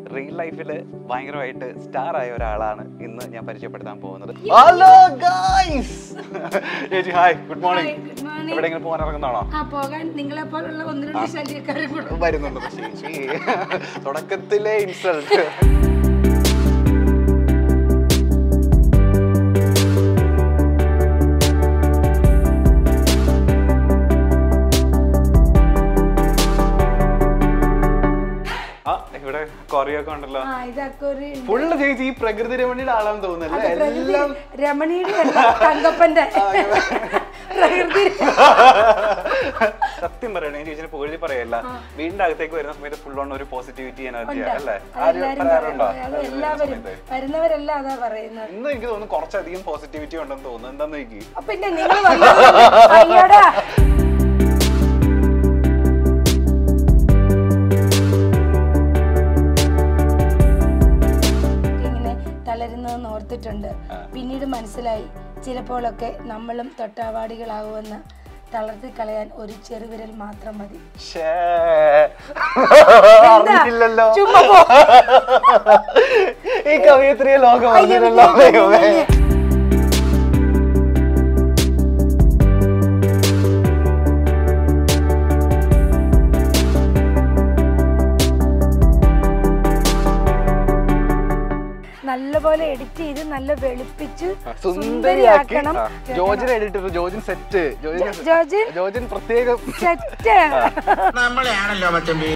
Real ലൈഫിൽ ഭയങ്കരമായിട്ട് star ആയ ഒരാളാണ് ഇന്ന് ഞാൻ പരിചയപ്പെടുത്താൻ പോകുന്നത് ഹലോ ഗായ്സ് ചേച്ചി hi good morning good morning എവിടെയെങ്കിലും പോകാൻ ഇറങ്ങുന്നതാണോ ആ പോകാൻ നിങ്ങളെ പോലുള്ള ഒന്ന് രണ്ട് ശല്യക്കാരും കൂടെ വരുന്നുണ്ട് ചേച്ചി തുടക്കത്തിലെ ഇൻസൾട്ട് ആ ഇവിടെ കൊറിയൊക്കെ ഉണ്ടല്ലോ ആ ഇതൊക്കെ ഒരു ഫുള്ള് ചേച്ചി ഈ പ്രകൃതി രമണിയുടെ ആളാന്ന് തോന്നുന്നല്ലേ എല്ലാം രമണിയുടെ അല്ല, തങ്കപ്പന്റെ പ്രകൃതി സത്യം പറയണേ ഞാൻ ചേച്ചിനെ പുകഴ്ത്തി പറയല്ല വീടിന്റെ അകത്തേക്ക് വരുന്ന സമയത്ത് ഫുൾ ഓൺ ഒരു പോസിറ്റിവിറ്റി എനർജി ഉണ്ട്. അല്ലേ ആരും അതെല്ലാരും പറയാറുണ്ടോ പറയും. അത് എല്ലാവരും വരുന്നവരെല്ലാം അതാ പറയുന്നത് ഇന്ന് എനിക്ക് തോന്നുന്നു കുറച്ചധികം പോസിറ്റിവിറ്റി ഉണ്ടെന്ന് തോന്നുന്നു എന്താന്ന് നോക്കി അപ്പൊ പിന്നെ നിങ്ങൾ അയ്യടാ ഇങ്ങനെ തളരുന്നതെന്ന് ഓർത്തിട്ടുണ്ട് പിന്നീട് മനസ്സിലായി ചിലപ്പോഴൊക്കെ നമ്മളും തൊട്ടാവാടികളാകുമെന്ന് തളർത്തി കളയാൻ ഒരു ചെറുവിരൽ മാത്രം മതി ശ്ശേ. അറിഞ്ഞില്ലല്ലോ ചുമ്മാ പോ. ഈ കവിയത്രിയെ ലോകം അയ്യോ, അറിഞ്ഞില്ലല്ലോ പിന്നെ, പിന്നെ, ദൈവമേ. പിന്നെ. നല്ലപോലെ എഡിറ്റ് ചെയ്ത് നല്ല വെളുപ്പിച്ച് സുന്ദരിയാക്കി സുന്ദരിയാക്കണം ആ, ജോർജിന് എഡിറ്റർ ജോർജിൻ സെറ്റ് ജോർജിൻ ജോർജ് ജോർജിൻ പ്രത്യേകം സെറ്റ് നമ്മളെയാണല്ലോ മച്ചമ്പി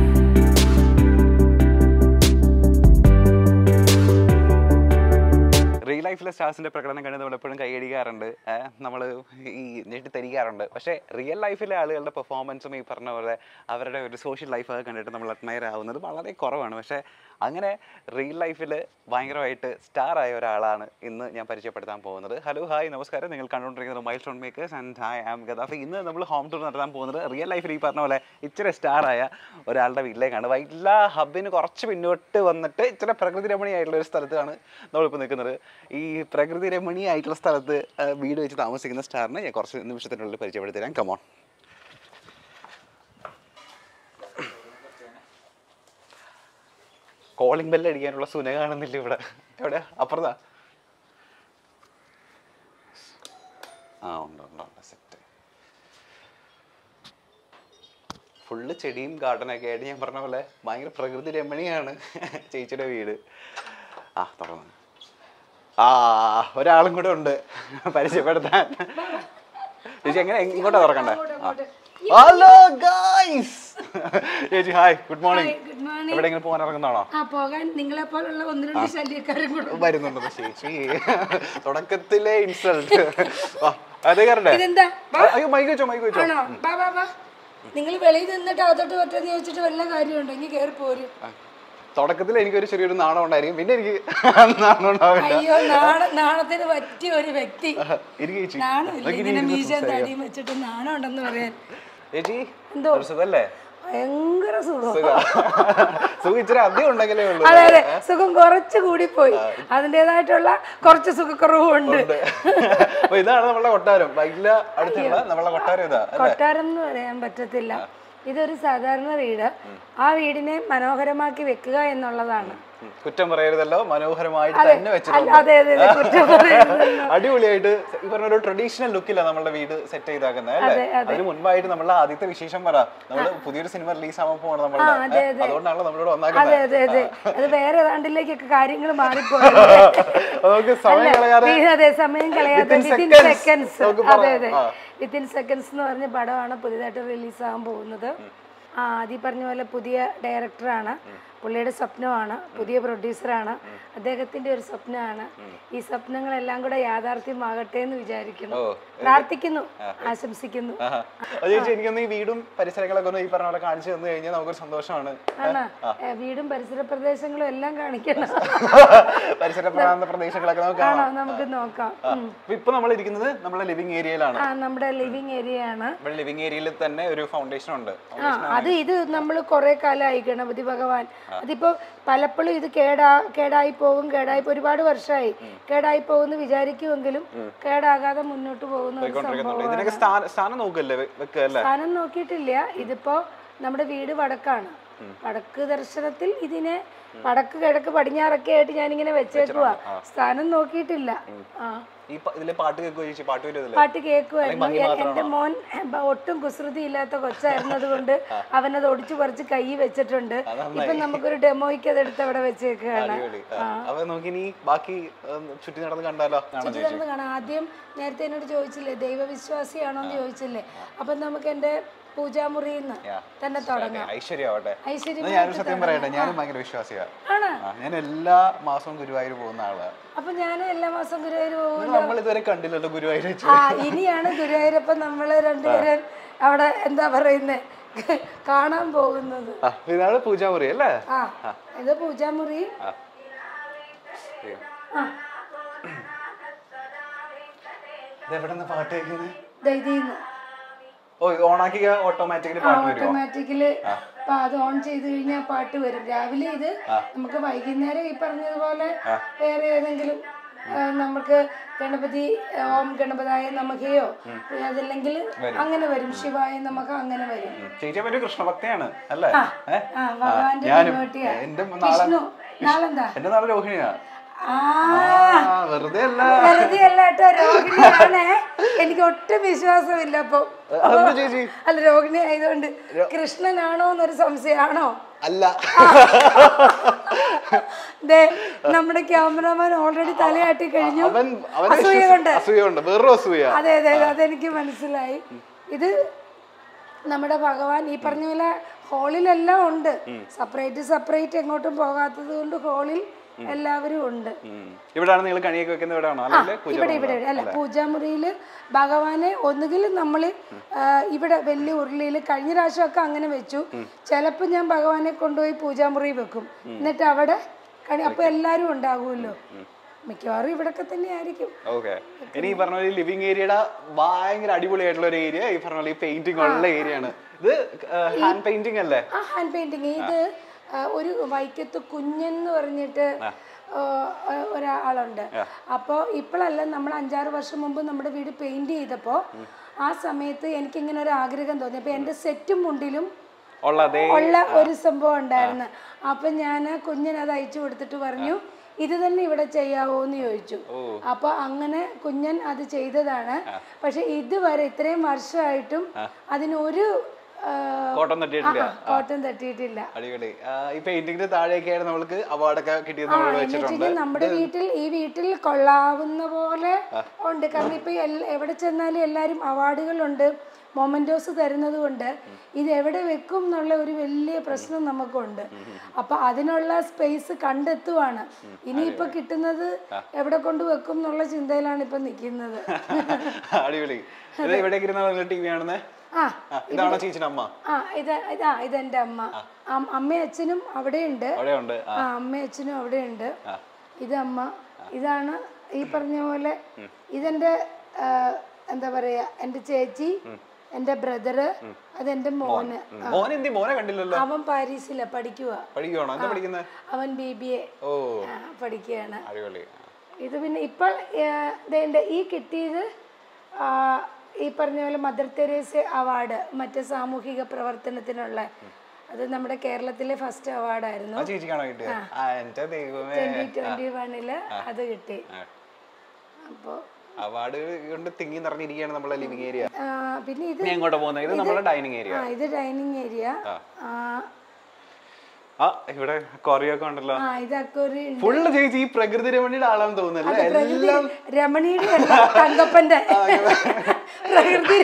റിയൽ ലൈഫിലെ സ്റ്റാർസിന്റെ പ്രകടനം കണ്ട് നമ്മൾ എപ്പോഴും കൈയടിക്കാറുണ്ട് നമ്മൾ ഈ ഞെട്ടി തരിക്കാറുണ്ട് പക്ഷേ റിയൽ ലൈഫിലെ ആളുകളുടെ പെർഫോമൻസും ഈ പറഞ്ഞ പോലെ അവരുടെ ഒരു സോഷ്യൽ ലൈഫൊക്കെ കണ്ടിട്ട് നമ്മൾ അഡ്മയർ ആവുന്നത് വളരെ കുറവാണ് പക്ഷേ അങ്ങനെ റിയൽ ലൈഫിൽ ഭയങ്കരമായിട്ട് സ്റ്റാർ ആയ ഒരാളാണ് ഇന്ന് ഞാൻ പരിചയപ്പെടുത്താൻ പോകുന്നത് ഹലോ ഹായ് നമസ്കാരം നിങ്ങൾ കണ്ടുകൊണ്ടിരിക്കുന്നത് milestone makers and hi I'm Gaddafi ഇന്ന് നമ്മൾ ഹോം ടൂർ നടത്താൻ പോകുന്നത് റിയൽ ലൈഫിൽ ഈ പറഞ്ഞ പോലെ ഇച്ചിരി സ്റ്റാർ ആയ ഒരാളുടെ വീട്ടിലേക്കാണ് വൈറ്റില ഹബിന് കുറച്ച് പിന്നോട്ട് വന്നിട്ട് ഇച്ചിരി പ്രകൃതി രമണീയായിട്ടുള്ള ഒരു സ്ഥലത്താണ് നമ്മളിപ്പോൾ നിൽക്കുന്നത് ഈ പ്രകൃതി രമണീയായിട്ടുള്ള സ്ഥലത്ത് ആ, വീട് വെച്ച് താമസിക്കുന്ന സ്റ്റാറിനെ ഞാൻ കുറച്ച് നിമിഷത്തിനുള്ളിൽ പരിചയപ്പെടുത്തി തരാം കമോൺ കോളിംഗ് ബെല്ല് അടിക്കാനുള്ള സുന കാണുന്നില്ല ഇവിടെ എവിടെ അപ്പുറത്താ ആ ഉണ്ട് ഉണ്ട് ഉണ്ട് സെറ്റ് ഫുള്ള് ചെടിയും ഗാർഡനൊക്കെ ആയിട്ട് ഞാൻ പറഞ്ഞ പോലെ ഭയങ്കര പ്രകൃതി രമണീയാണ് ചേച്ചിയുടെ വീട് ആ തുറന്നു ആ ഒരാളും കൂടെ ഉണ്ട് പരിചയപ്പെടുത്താൻ ചേച്ചി എങ്ങനെ ഇങ്ങോട്ടാ തുറക്കണ്ടേ ഹലോ ഗായ്സ് ചേച്ചി hi good morning good morning എവിടെയെങ്കിലും പോകാൻ ഇറങ്ങുന്നതാണോ ആ പോകാൻ നിങ്ങളെ പോലുള്ള ഒന്ന് രണ്ട് ശല്യക്കാരും കൂടെ വരുന്നുണ്ട് ചേച്ചി തുടക്കത്തിലെ ഇൻസൾട്ട് അതെ കയറണ്ടേ ഇതെന്താ വാ. അയ്യോ മൈക്ക് വെച്ചോ മൈക്ക് വെച്ചോ ആണോ വാ വാ വാ നിങ്ങൾ വെളിയിൽ നിന്നിട്ട് അകത്തോട്ട് പറ്റുമെന്ന് ചോദിച്ചിട്ട് വല്ല കാര്യമുണ്ടോ ഇനി കയറി പോരും തുടക്കത്തിൽ എനിക്കൊരു ചെറിയൊരു നാണം ഉണ്ടായിരിക്കും പിന്നെ എനിക്ക് നാണം ഉണ്ടാവില്ല അയ്യോ നാണ നാണത്തിന് പറ്റിയ ഒരു വ്യക്തി എനിക്ക് ചേച്ചി നാണമില്ല നമുക്ക് ഇനി ഇങ്ങനെ ഇരുന്ന് മീശ സംസാരിക്കാം. തടിയും വെച്ചിട്ട് നാണം ഉണ്ടെന്ന് പറയാൻ ചേച്ചി എന്തോ? ഒരു സുഖല്ലേ ഭയങ്കര സുഖം സുഖം സുഖം ഇച്ചിരി അധികം ഉണ്ടെങ്കിലേ ഉള്ളൂ അതെ അതെ സുഖം കുറച്ച് കൂടിപ്പോയി അതിൻ്റെതായിട്ടുള്ള കുറച്ച് സുഖക്കുറവുണ്ട് ഉണ്ട്. അപ്പൊ ഇതാണ് നമ്മളെ കൊട്ടാരം വൈകില അടുത്തുള്ള നമ്മളെ കൊട്ടാരം ഇതാ അല്ലേ കൊട്ടാരം എന്ന് പറയാൻ പറ്റത്തില്ല ഇതൊരു സാധാരണ വീട് ആ വീടിനെ മനോഹരമാക്കി വെക്കുക എന്നുള്ളതാണ് ഉം. കുറ്റം പറയരുതല്ലോ മനോഹരമായിട്ട് അതെ, തന്നെ അല്ല, വെച്ചിട്ടുണ്ട് അതെ അതെ അതെ, കുറ്റം പറയരുതല്ലോ. അടിപൊളിയായിട്ട് ഈ പറഞ്ഞ ഒരു ട്രഡീഷണൽ ലുക്കിലാണ് നമ്മളുടെ വീട് സെറ്റ് ചെയ്താക്കുന്നത് അല്ലേ അതെ, അതെ. അതിന് മുൻപായിട്ട് നമ്മളെ ആദ്യത്തെ വിശേഷം പറ നമ്മള് പുതിയൊരു സിനിമ റിലീസ് ആവാൻ പോവാണ് ആ, നമ്മളുടെ അതെ, ഏ, അതെ. അതുകൊണ്ടാണല്ലോ നമ്മളോട് അതെ വന്നാക്കുന്നത് അതെ അതെ അത് വേറെ ഏതാണ്ടിലേക്കൊക്കെ കാര്യങ്ങൾ മാറിപ്പോയത് നമുക്ക് സമയം കളയാതെ അല്ല, അതെ സമയം കളയാതെ Within വിത്തിൻ seconds സെക്കൻഡ്സ് നമുക്ക് അതെ പറയാം. അതെ ആ. വിത്തിൻ സെക്കൻഡ്സ് എന്ന് പറഞ്ഞ പടമാണ് പുതിയതായിട്ട് റിലീസാകാൻ പോകുന്നത് ആ ആദ്യം പറഞ്ഞ പോലെ പുതിയ ഡയറക്ടറാണ് പുള്ളിയുടെ സ്വപ്നമാണ് പുതിയ പ്രൊഡ്യൂസറാണ് അദ്ദേഹത്തിന്റെ ഒരു സ്വപ്നമാണ് ഈ സ്വപ്നങ്ങളെല്ലാം കൂടെ യാഥാർത്ഥ്യമാകട്ടെ എന്ന് വിചാരിക്കുന്നു ഓ, പ്രാർത്ഥിക്കുന്നു ആശംസിക്കുന്നു ആഹാ. അത് ചേച്ചി എനിക്കൊന്ന് ഈ വീടും പരിസരങ്ങളൊക്കെ ഒന്ന് ഈ പറഞ്ഞ പോലെ കാണിച്ചു തന്നു കഴിഞ്ഞാൽ നമുക്കൊരു സന്തോഷമാണ് ആണ് ഏ, വീടും പരിസര പ്രദേശങ്ങളും എല്ലാം കാണിക്കണം പരിസര പ്രാന്ത പ്രദേശങ്ങളൊക്കെ നമുക്ക് ആണോ കാണാം നമുക്ക് നോക്കാം ഉം. അപ്പൊ ഇപ്പൊ നമ്മൾ ഇരിക്കുന്നത് നമ്മളെ ലിവിംഗ് ഏരിയയിലാണ് ആ നമ്മുടെ ലിവിങ് ഏരിയ ആണ് ഇവിടെ ലിവിംഗ് ഏരിയയിൽ തന്നെ ഒരു ഫൗണ്ടേഷൻ ഉണ്ട് ആ അത് ഇത് നമ്മൾ കുറെ കാലമായി ഗണപതി ഭഗവാൻ അതിപ്പോ പലപ്പോഴും ഇത് കേടാ കേടായി പോകും കേടായി പോ- ഒരുപാട് വർഷമായി കേടായി പോകുമെന്ന് വിചാരിക്കുമെങ്കിലും കേടാകാതെ മുന്നോട്ട് പോകുന്ന ഒരു പോയിക്കൊണ്ടിരിക്കുന്നുണ്ട് സംഭവമാണ് ഇതിനൊക്കെ സ്ഥാന- സ്ഥാനം നോക്കല്ലേ വെക്കുക അല്ലേ സ്ഥാനം നോക്കിയിട്ടില്ല ഇതിപ്പോ നമ്മുടെ വീട് വടക്കാണ് വടക്ക് ദർശനത്തിൽ ഇതിനെ വടക്ക് കിഴക്ക് പടിഞ്ഞാറൊക്കെ ആയിട്ട് ഞാനിങ്ങനെ വെച്ചേക്കുവാ സ്ഥാനം നോക്കിയിട്ടില്ല ആ ഈ പ- ഇതിലെ പാട്ട് കേൾക്കുക ചേച്ചി പാട്ട് വരുന്നില്ല പാട്ട് കേൾക്കുമായിരുന്നു എന്റെ മോൻ ബ- ഒട്ടും കുസൃതി ഇല്ലാത്ത കൊച്ചായിരുന്നത് കൊണ്ട് അവനത് ഒടിച്ചു പറിച്ച് കൈ വെച്ചിട്ടുണ്ട് ഇപ്പൊ നമുക്കൊരു ഡെമോയ്ക്ക് അത് എടുത്ത് അവിടെ വെച്ചേക്കുകയാണ് അടിപൊളി ആ. അപ്പൊ നമുക്ക് ഇനി ബാക്കി ഉം, ചുറ്റി നടന്ന് കണ്ടാലോ കാണാം ചേച്ചി തുറന്ന് കാണാം ആദ്യം നേരത്തെ എന്നോട് ചോദിച്ചില്ലേ ദൈവവിശ്വാസിയാണോ എന്ന് ചോദിച്ചില്ലേ അപ്പൊ നമുക്ക് എന്റെ പൂജാമുറിയിൽ നിന്ന് Yeah. തന്നെ തുടങ്ങാം ഐശ്വര്യ ആവട്ടെ ഐശ്വര്യം എന്നാ ഞാനൊരു സത്യം പറയട്ടെ ഞാനും ഭയങ്കര വിശ്വാസിയാ ആണ് ആ, ഞാൻ എല്ലാ മാസവും ഗുരുവായൂർ പോകുന്ന ആളാ അപ്പൊ ഞാൻ എല്ലാ മാസം ഗുരുവായൂർ പോകും നമ്മൾ ഇതുവരെ കണ്ടില്ലല്ലോ ഗുരുവായൂർ വെച്ച് ആ ഇനിയാണ് ഗുരുവായൂരപ്പൻ നമ്മള് രണ്ടുപേരും അവിടെ എന്താ പറയുന്നേ കാണാൻ പോകുന്നത് ആ, ഇതാണ് പൂജാമുറി അല്ലേ ആ ഇത് പൂജാമുറി ആ. ആ ഇതെവിടെ നിന്ന് പാട്ട് കേൾക്കുന്നത് ദൈതീന്ന് ഓ ഓണാക്കി ഓട്ടോമാറ്റിക്കലി പാട്ട് വരുമോ ഓട്ടോമാറ്റിക്കല് അപ്പൊ അത് ഓൺ ചെയ്ത് കഴിഞ്ഞാൽ പാട്ട് വരും രാവിലെ ഇത് നമുക്ക് വൈകുന്നേരം ഈ പറഞ്ഞതുപോലെ വേറെ ഏതെങ്കിലും ആ, നമുക്ക് ഗണപതി ഓം ഗണപതായ നമകയോ അതല്ലെങ്കിൽ അങ്ങനെ വരും ശിവായ നമുക്ക് അങ്ങനെ വരും ചേച്ചി പറ്റി കൃഷ്ണഭക്തിയാണ് അല്ലേ ഏ? ആ ഭഗവാന്റെ ഞാനും ഡിവോട്ടിയാ. എന്റെ നാളെ വിഷ്ണു നാളെന്താ എന്റെ നാളെ രോഹിണിയാ ആ ആ, വെറുതെ അല്ല വെറുതെ അല്ല കേട്ടോ രോഹിണിയാണ് എനിക്ക് ഒട്ടും വിശ്വാസമില്ല അപ്പൊ അതെന്താ ചേച്ചി അല്ല രോഹിണി ആയതുകൊണ്ട് കൃഷ്ണനാണോ എന്നൊരു സംശയമാണോ അല്ല ദേ നമ്മുടെ ക്യാമറമാൻ ഓൾറെഡി തലയാട്ടി കഴിഞ്ഞു അവൻ അവനെ അസൂയ വിശ്വസി- കൊണ്ട് അസൂയുണ്ട് വെറും അസൂയ അതെ അതെ അതെനിക്ക് മനസ്സിലായി ഇത് നമ്മുടെ ഭഗവാൻ ഈ പറഞ്ഞ പോലെ ഹോളിലെല്ലാം ഉണ്ട് സെപ്പറേറ്റ് സെപ്പറേറ്റ് എങ്ങോട്ടും പോകാത്തത് കൊണ്ട് ഹോളിൽ എല്ലാവരും ഉണ്ട് ഉം. ഇവിടാണ് നിങ്ങൾ കണിയൊക്കെ വെക്കുന്നത് ഇവിടെയാണോ ആ അല്ലെങ്കിൽ പൂജ ഇവിടെ ഇവിടെ അല്ല പൂജാമുറിയിൽ ഭഗവാനെ ഒന്നുകിൽ നമ്മൾ ഇവിടെ വലിയ ഉരുളിയിൽ കഴിഞ്ഞ പ്രാവശ്യമൊക്കെ അങ്ങനെ വെച്ചു ചിലപ്പോൾ ഞാൻ ഭഗവാനെ കൊണ്ടുപോയി പൂജാമുറി വെക്കും എന്നിട്ട് അവിടെ കണി അപ്പോൾ എല്ലാവരും ഉണ്ടാകുമല്ലോ മിക്കവാറും ഇവിടൊക്കെ തന്നെ ആയിരിക്കും ഓക്കെ ഇനി ഈ പറഞ്ഞ പോലെ ലിവിങ് ഏരിയയുടെ ഭയങ്കര അടിപൊളിയായിട്ടുള്ള ഒരു ഏരിയ ഈ പറഞ്ഞ പോലെ ഈ പെയിന്റിംഗ് ഉള്ള ഏരിയ ആണ് ഇത് ഹാൻഡ് പെയിന്റിംഗ് അല്ലേ ആ ഹാൻഡ് പെയിന്റിങ് ഇത് ആ, ഒരു വൈക്കത്ത് കുഞ്ഞൻ എന്ന് പറഞ്ഞിട്ട് ആ, ഒ- ഒരാളുണ്ട് അപ്പോൾ ഇപ്പോഴല്ല നമ്മൾ അഞ്ചാറ് വർഷം മുമ്പ് നമ്മുടെ വീട് പെയിന്റ് ചെയ്തപ്പോൾ ആ സമയത്ത് എനിക്കിങ്ങനെ ഒരു ആഗ്രഹം തോന്നി അപ്പോൾ എൻ്റെ സെറ്റും മുണ്ടിലും ഉള്ള അതേ ഉള്ള ഒരു സംഭവം ഉണ്ടായിരുന്നു അപ്പം ഞാൻ കുഞ്ഞിന് അത് അയച്ചു കൊടുത്തിട്ട് പറഞ്ഞു ഇത് തന്നെ ഇവിടെ ചെയ്യാവോ എന്ന് ചോദിച്ചു അപ്പൊ അങ്ങനെ കുഞ്ഞൻ അത് ചെയ്തതാണ് പക്ഷെ ഇതുവരെ ഇത്രയും വർഷമായിട്ടും അതിനൊരു ആ, കോട്ടം തട്ടിയിട്ടില്ല ആ, കോട്ടം തട്ടിയിട്ടില്ല അടിപൊളി ആ, ഈ പെയിന്റിങ്ങിന്റെ താഴെയൊക്കെയാണ് നമ്മൾക്ക് അവാർഡൊക്കെ കിട്ടിയത് ആ നമ്മൾ എന്ന് വെച്ചിട്ടുണ്ട് വെച്ചിട്ടുണ്ടെങ്കിൽ നമ്മുടെ വീട്ടിൽ ഈ വീട്ടിൽ കൊള്ളാവുന്ന പോലെ ഉണ്ട് കാരണം ഇപ്പൊ എല്ല- എവിടെ ചെന്നാലും എല്ലാരും അവാർഡുകളുണ്ട് മൊമെന്റോസ് തരുന്നത് കൊണ്ട് ഇത് എവിടെ വെക്കും എന്നുള്ള ഒരു വലിയ പ്രശ്നം നമുക്കുണ്ട് അപ്പൊ അതിനുള്ള സ്പേസ് കണ്ടെത്തുവാണ് ഇനിയിപ്പൊ കിട്ടുന്നത് എവിടെ കൊണ്ട് വെക്കും എന്നുള്ള ചിന്തയിലാണ് ഇപ്പൊ നിൽക്കുന്നത് അടിപൊളി ഇത് എവിടേക്ക് ഇരുന്നാണ് ടി വി കാണുന്നത് ആ ഇതാണോ ചേച്ചിന്റെ അമ്മ ആ ഇത് ഇതാ ഇതെന്റെ അമ്മ അം- അമ്മയും അച്ഛനും അവിടെയുണ്ട് അവിടെ ഉണ്ട് ആ അമ്മയും അച്ഛനും അവിടെ ഉണ്ട് ഇത് അമ്മ ഇതാണ് ഈ പറഞ്ഞ പോലെ ഇതെന്റെ ആ, എന്താ പറയാ എന്റെ ചേച്ചി എന്റെ ബ്രദറ് അതെന്റെ മോന് മോൻ എന്തി മോനെ കണ്ടില്ലല്ലോ അവൻ പാരീസില പഠിക്കുക പഠിക്കുവാണോ എന്താ പഠിക്കുന്നത് അവൻ ബി ബി എ ഓ പഠിക്കുകയാണ് അടിപൊളി ഇത് പിന്നെ ഇപ്പോൾ ഇതേണ്ട ഈ കിട്ടിയത് ആ, ഈ പറഞ്ഞ പോലെ മദർ തെരേസ അവാർഡ് മറ്റ് സാമൂഹിക പ്രവർത്തനത്തിനുള്ള അത് നമ്മുടെ കേരളത്തിലെ ഫസ്റ്റ് അവാർഡായിരുന്നു ആ ചേച്ചിക്കാണോ കിട്ടിയത് ആ എന്റെ ദൈവമേ ട്വന്റി ട്വന്റി വണ്ണില് അത് കിട്ടി അപ്പോൾ അവാർഡ് കൊണ്ട് തിങ്ങി നിറഞ്ഞിരിക്കുകയാണ് നമ്മളെ ലിവിങ് ഏരിയ പിന്നെ ഇത് ഇനി എങ്ങോട്ടാ പോകുന്നത് ഇത് നമ്മുടെ ഡൈനിങ് ഏരിയ ആ ഇത് ഡൈനിങ് ഏരിയ ആ ആ ഇവിടെ കൊറിയൊക്കെ ഉണ്ടല്ലോ ആ ഇതൊക്കെ ഒരു ഫുള്ള് ചേച്ചി ഈ പ്രകൃതി രമണിയുടെ ആളാന്ന് തോന്നുന്നല്ലേ പ്രകൃതി രമണിയുടെ അല്ല തങ്കപ്പന്റെ പ്രകൃതി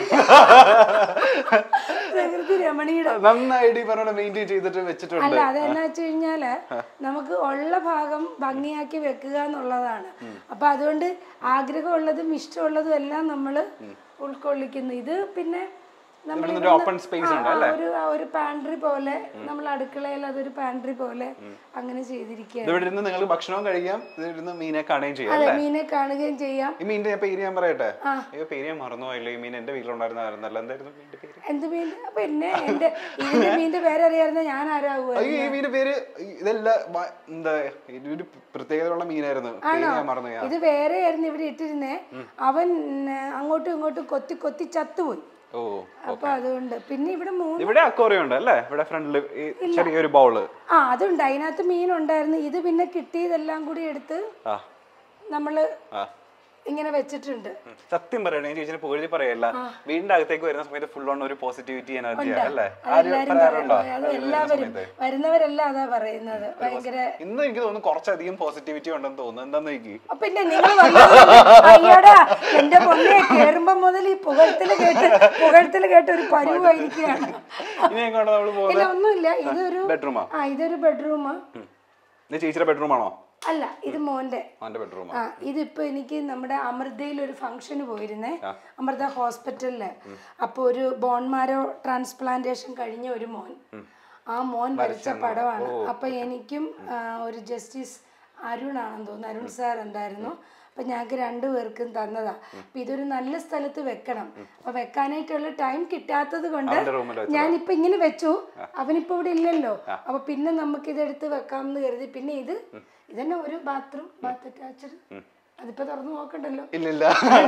പ്രകൃതി രമണിയുടെ നന്നായിട്ട് ഈ പറഞ്ഞ മെയിൻറ്റെയിൻ ചെയ്തിട്ട് വെച്ചിട്ടുണ്ട് അല്ല അതെന്നാ വെച്ച് കഴിഞ്ഞാല് നമുക്ക് ഉള്ള ഭാഗം ഭംഗിയാക്കി വെക്കുക എന്നുള്ളതാണ് അപ്പൊ അതുകൊണ്ട് ആഗ്രഹമുള്ളതും ഇഷ്ടമുള്ളതും എല്ലാം നമ്മൾ ഉൾക്കൊള്ളിക്കുന്നു ഇത് പിന്നെ നമ്മൾ ഇവിടുന്ന് ഒരു ഓപ്പൺ സ്പേസ് ഉണ്ട് ആ, ഒരു ആ ഒരു പാൻട്രി പോലെ നമ്മൾ അടുക്കളയിൽ അതൊരു പാൻട്രി പോലെ അങ്ങനെ ചെയ്തിരിക്കുകയാണ് ഇവിടെ ഇരുന്ന് നിങ്ങൾക്ക് ഭക്ഷണവും കഴിക്കാം ഇത് ഇരുന്ന് മീനെ കാണുകയും ചെയ്യാം അതെ മീനെ കാണുകയും ചെയ്യാം ഈ മീനിന്റെ ഞാൻ പേര് ഞാൻ പറയട്ടെ അയ്യോ പേര് ഞാൻ മറന്നുപോയല്ലോ ഈ മീൻ എന്റെ വീട്ടിലുണ്ടായിരുന്നല്ലോ എന്തായിരുന്നു മീനിന്റെ പേര് എന്ത് മീൻ പിന്നെ എന്റെ ഇതിന്റെ മീനിന്റെ പേര് അറിയാറുന്ന ഞാൻ ആരാകുക അയ്യോ ഈ മീനിന്റെ പേര് ഇതെല്ലാം വ- എന്താ ഇത് ഒരു പ്രത്യേകതയുള്ള മീനായിരുന്നു പേര് ഞാൻ മറന്നു ഇത് വേറെ ആയിരുന്നു ഇവിടെ ഇട്ടിരുന്നേ അവൻ ഉം, അങ്ങോട്ടും ഇങ്ങോട്ടും കൊത്തി കൊത്തി ചത്തുപോയി ഓ അപ്പൊ അതുകൊണ്ട് പിന്നെ ഇവിടെ മൂന്ന് ഇവിടെ അക്വറിയം ഉണ്ട് അല്ലേ ഇവിടെ ഫ്രണ്ടിൽ ഈ ചെറിയൊരു ബൗള് ആ അതുണ്ട് അതിനകത്ത് മീനുണ്ടായിരുന്നു ഇത് പിന്നെ കിട്ടിയതെല്ലാം കൂടി എടുത്ത് ആ നമ്മള് ആ ഇങ്ങനെ വെച്ചിട്ടുണ്ട് ഉം. സത്യം പറയണേ ഞാൻ ചേച്ചിനെ പുകഴ്ത്തി പറയല്ല വീടിന്റെ അകത്തേക്ക് വരുന്ന സമയത്ത് ഫുൾ ഓൺ ഒരു പോസിറ്റിവിറ്റി എനർജി അല്ലേ ആരും അതെല്ലാരും പറയാറുണ്ടോ പറയും. അത് എല്ലാവരും വരുന്നവരെല്ലാം അതാ പറയുന്നത് ഭയങ്കര ഇന്ന് എനിക്ക് തോന്നുന്നു കുറച്ചധികം പോസിറ്റിവിറ്റി ഉണ്ടെന്ന് തോന്നുന്നു എന്താന്ന് എനിക്ക് അപ്പൊ പിന്നെ നിങ്ങൾ അയ്യോടാ എന്റെ പൊന്നെ കേറുമ്പോ മുതൽ ഈ പുകഴത്തില് കേട്ട് പുകഴത്തില് കേട്ട് ഒരു പരുവായിരിക്കുകയാണ് ഇനി എങ്ങോട്ടാ നമ്മൾ പോകുന്നത് ഇല്ല ഒന്നുമില്ല ഇതൊരു ബെഡ്റൂമാ ആ ഇതൊരു ബെഡ്റൂം ഇത് ചേച്ചിയുടെ ബെഡ്റൂം ആണോ അല്ല ഇത് മോന്റെ അവന്റെ ബെഡ്റൂം ആ ഇതിപ്പോ എനിക്ക് നമ്മുടെ അമൃതയിൽ ഒരു ഫംഗ്ഷന് പോയിരുന്നേ അമൃത ഹോസ്പിറ്റലില് അപ്പൊ ഒരു ബോൺമാരോ ട്രാൻസ്പ്ലാന്റേഷൻ കഴിഞ്ഞ ഒരു മോൻ ആ മോൻ വരച്ച പടമാണ് അപ്പൊ എനിക്കും ആ, ഒരു ജസ്റ്റിസ് അരുൺ ആണെന്ന് തോന്നുന്നു അരുൺ സാർ ഉണ്ടായിരുന്നു അപ്പൊ ഞങ്ങൾക്ക് രണ്ടുപേർക്കും തന്നതാ അപ്പൊ ഇതൊരു നല്ല സ്ഥലത്ത് വെക്കണം അപ്പൊ വെക്കാനായിട്ടുള്ള ടൈം കിട്ടാത്തത് കൊണ്ട് അവന്റെ റൂമിൽ ഞാനിപ്പോ ഇങ്ങനെ വെച്ചു അവനിപ്പോ ഇവിടെ ഇല്ലല്ലോ അപ്പൊ പിന്നെ നമുക്ക് ഇതെടുത്ത് വെക്കാമെന്ന് കരുതി പിന്നെ ഇത് ഇതന്നെ ഒരു ബാത്റൂം ബാത്ത് അറ്റാച്ചഡ് അതിപ്പോ തുറന്നു നോക്കണ്ടല്ലോ ഇല്ലില്ല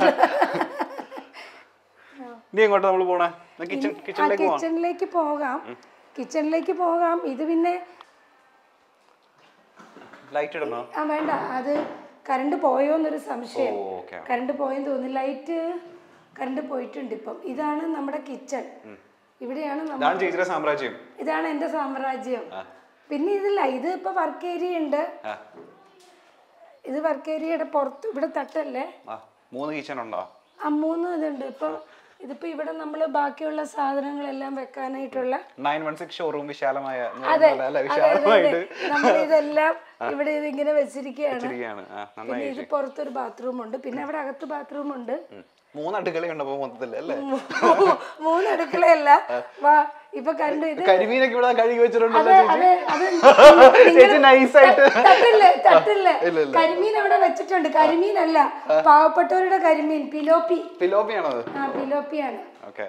ഇനി എങ്ങോട്ടാ നമ്മൾ പോണേ കിച്ചൺ ആ കിച്ചണിലേക്ക് പോവാം കിച്ചണിലേക്ക് പോകാം കിച്ചണിലേക്ക് പോകാം ഇത് പിന്നെ ലൈറ്റ് ഇടണോ ആ വേണ്ട അത് കറണ്ട് പോയോ എന്നൊരു സംശയം ഓ ഓക്കെ കറണ്ട് പോയെന്ന് തോന്നുന്നു ലൈറ്റ് കറണ്ട് പോയിട്ടുണ്ട് ഇപ്പം ഇതാണ് നമ്മുടെ കിച്ചൺ ഇവിടെയാണ് നമ്മൾ ഇതാണ് ചേച്ചിയുടെ സാമ്രാജ്യം ഇതാണ് എൻ്റെ സാമ്രാജ്യം പിന്നെ ഇതില്ല ഇത് ഇപ്പൊ വർക്ക് ഏരിയ ഉണ്ട് ആ ഇത് വർക്ക് ഏരിയയുടെ പുറത്ത് ഇവിടെ തട്ടല്ലേ ആ മൂന്ന് കിച്ചൺ ഉണ്ടോ ആ മൂന്ന് ഇതുണ്ട് ഇപ്പൊ ഇതിപ്പോ ഇവിടെ നമ്മൾ ബാക്കിയുള്ള സാധനങ്ങളെല്ലാം വെക്കാനായിട്ടുള്ള നയൻ വൺ സിക്സ് ഷോറൂം വിശാലമായ എന്ന് അതെ പറയുന്നത് അല്ലേ അതെ, അതെ, അതെ. വിശാലമായിട്ട് നമ്മൾ ഇതെല്ലാം ഇവിടെ ഇതിങ്ങനെ വെച്ചിരിക്കുകയാണ് ഇരിക്കുകയാണ് ആ നന്നായി പിന്നെ ഇത് പുറത്തൊരു ബാത്റൂം ഉണ്ട് പിന്നെ അവിടെ അകത്ത് ബാത്റൂം ഉണ്ട് ഉം. മൂന്ന് അടുക്കളയുണ്ട് അപ്പൊ മൊത്തത്തിൽ അല്ലേ മൂ- മൂന്ന് അടുക്കളയല്ല വാ ഇപ്പൊ കണ്ടു ഇത് കരിമീനൊക്കെ ഇവിടെ കഴുകി വെച്ചിട്ടുണ്ടല്ലോ അതെ ചേച്ചി അതെ അത് ചേച്ചി നൈസായിട്ട് തട്ടില്ലേ തട്ടില്ലേ കരിമീൻ അവിടെ വെച്ചിട്ടുണ്ട് കരിമീനല്ല പാവപ്പെട്ടവരുടെ കരിമീൻ പിലോപ്പി ഫിലോപ്പിയാണത് ആ പിലോപ്പിയാണ് ഓക്കെ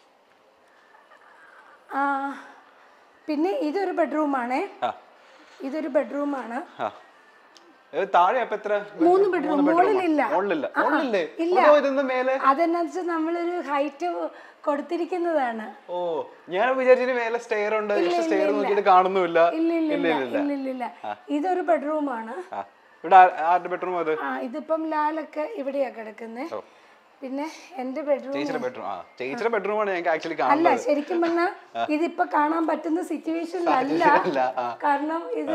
ആ പിന്നെ ഇതൊരു ബെഡ്റൂമാണേ ആ ഇതൊരു ബെഡ്റൂമാണ് ആ ഇത് താഴെ അപ്പൊ എത്ര മൂന്ന് bedroom, മുകളിലില്ല. മുകളിലില്ല ആ, ആ, മുകളിലില്ലേ ഇല്ല. ഓ, ഇതെന്താ മേലെ അതെന്നാ വെച്ചാൽ നമ്മളൊരു ഹൈറ്റ് കൊടുത്തിരിക്കുന്നതാണ് ഓ ഞാൻ വിചാരിച്ചിട്ട് മേലെ സ്റ്റെയർ ഉണ്ട് പക്ഷെ സ്റ്റെയർ നോക്കിയിട്ട് കാണുന്നുമില്ല ഇല്ല ഇല്ല ഇല്ല ഇല്ല ഇല്ല ഇല്ല ഇല്ല ഇതൊരു ബെഡ്റൂമാണ് ആ ഇവിടെ ആ- ആരുടെ ബെഡ്റൂം അത് ആ ഇതിപ്പം ലാലൊക്കെ ഇവിടെയാ കിടക്കുന്നത് പിന്നെ എന്റെ ബെഡ്റൂം ചേച്ചിയുടെ ബെഡ്റൂം ആ ചേച്ചിയുടെ ബെഡ്റൂം ആണ് ഞങ്ങൾക്ക് ആക്ച്വലി അല്ല കാണുന്നത് ശരിക്കും പറഞ്ഞാൽ ഇതിപ്പോ കാണാൻ പറ്റുന്ന സിറ്റുവേഷനിലല്ല അല്ല ആ കാരണം ഇത്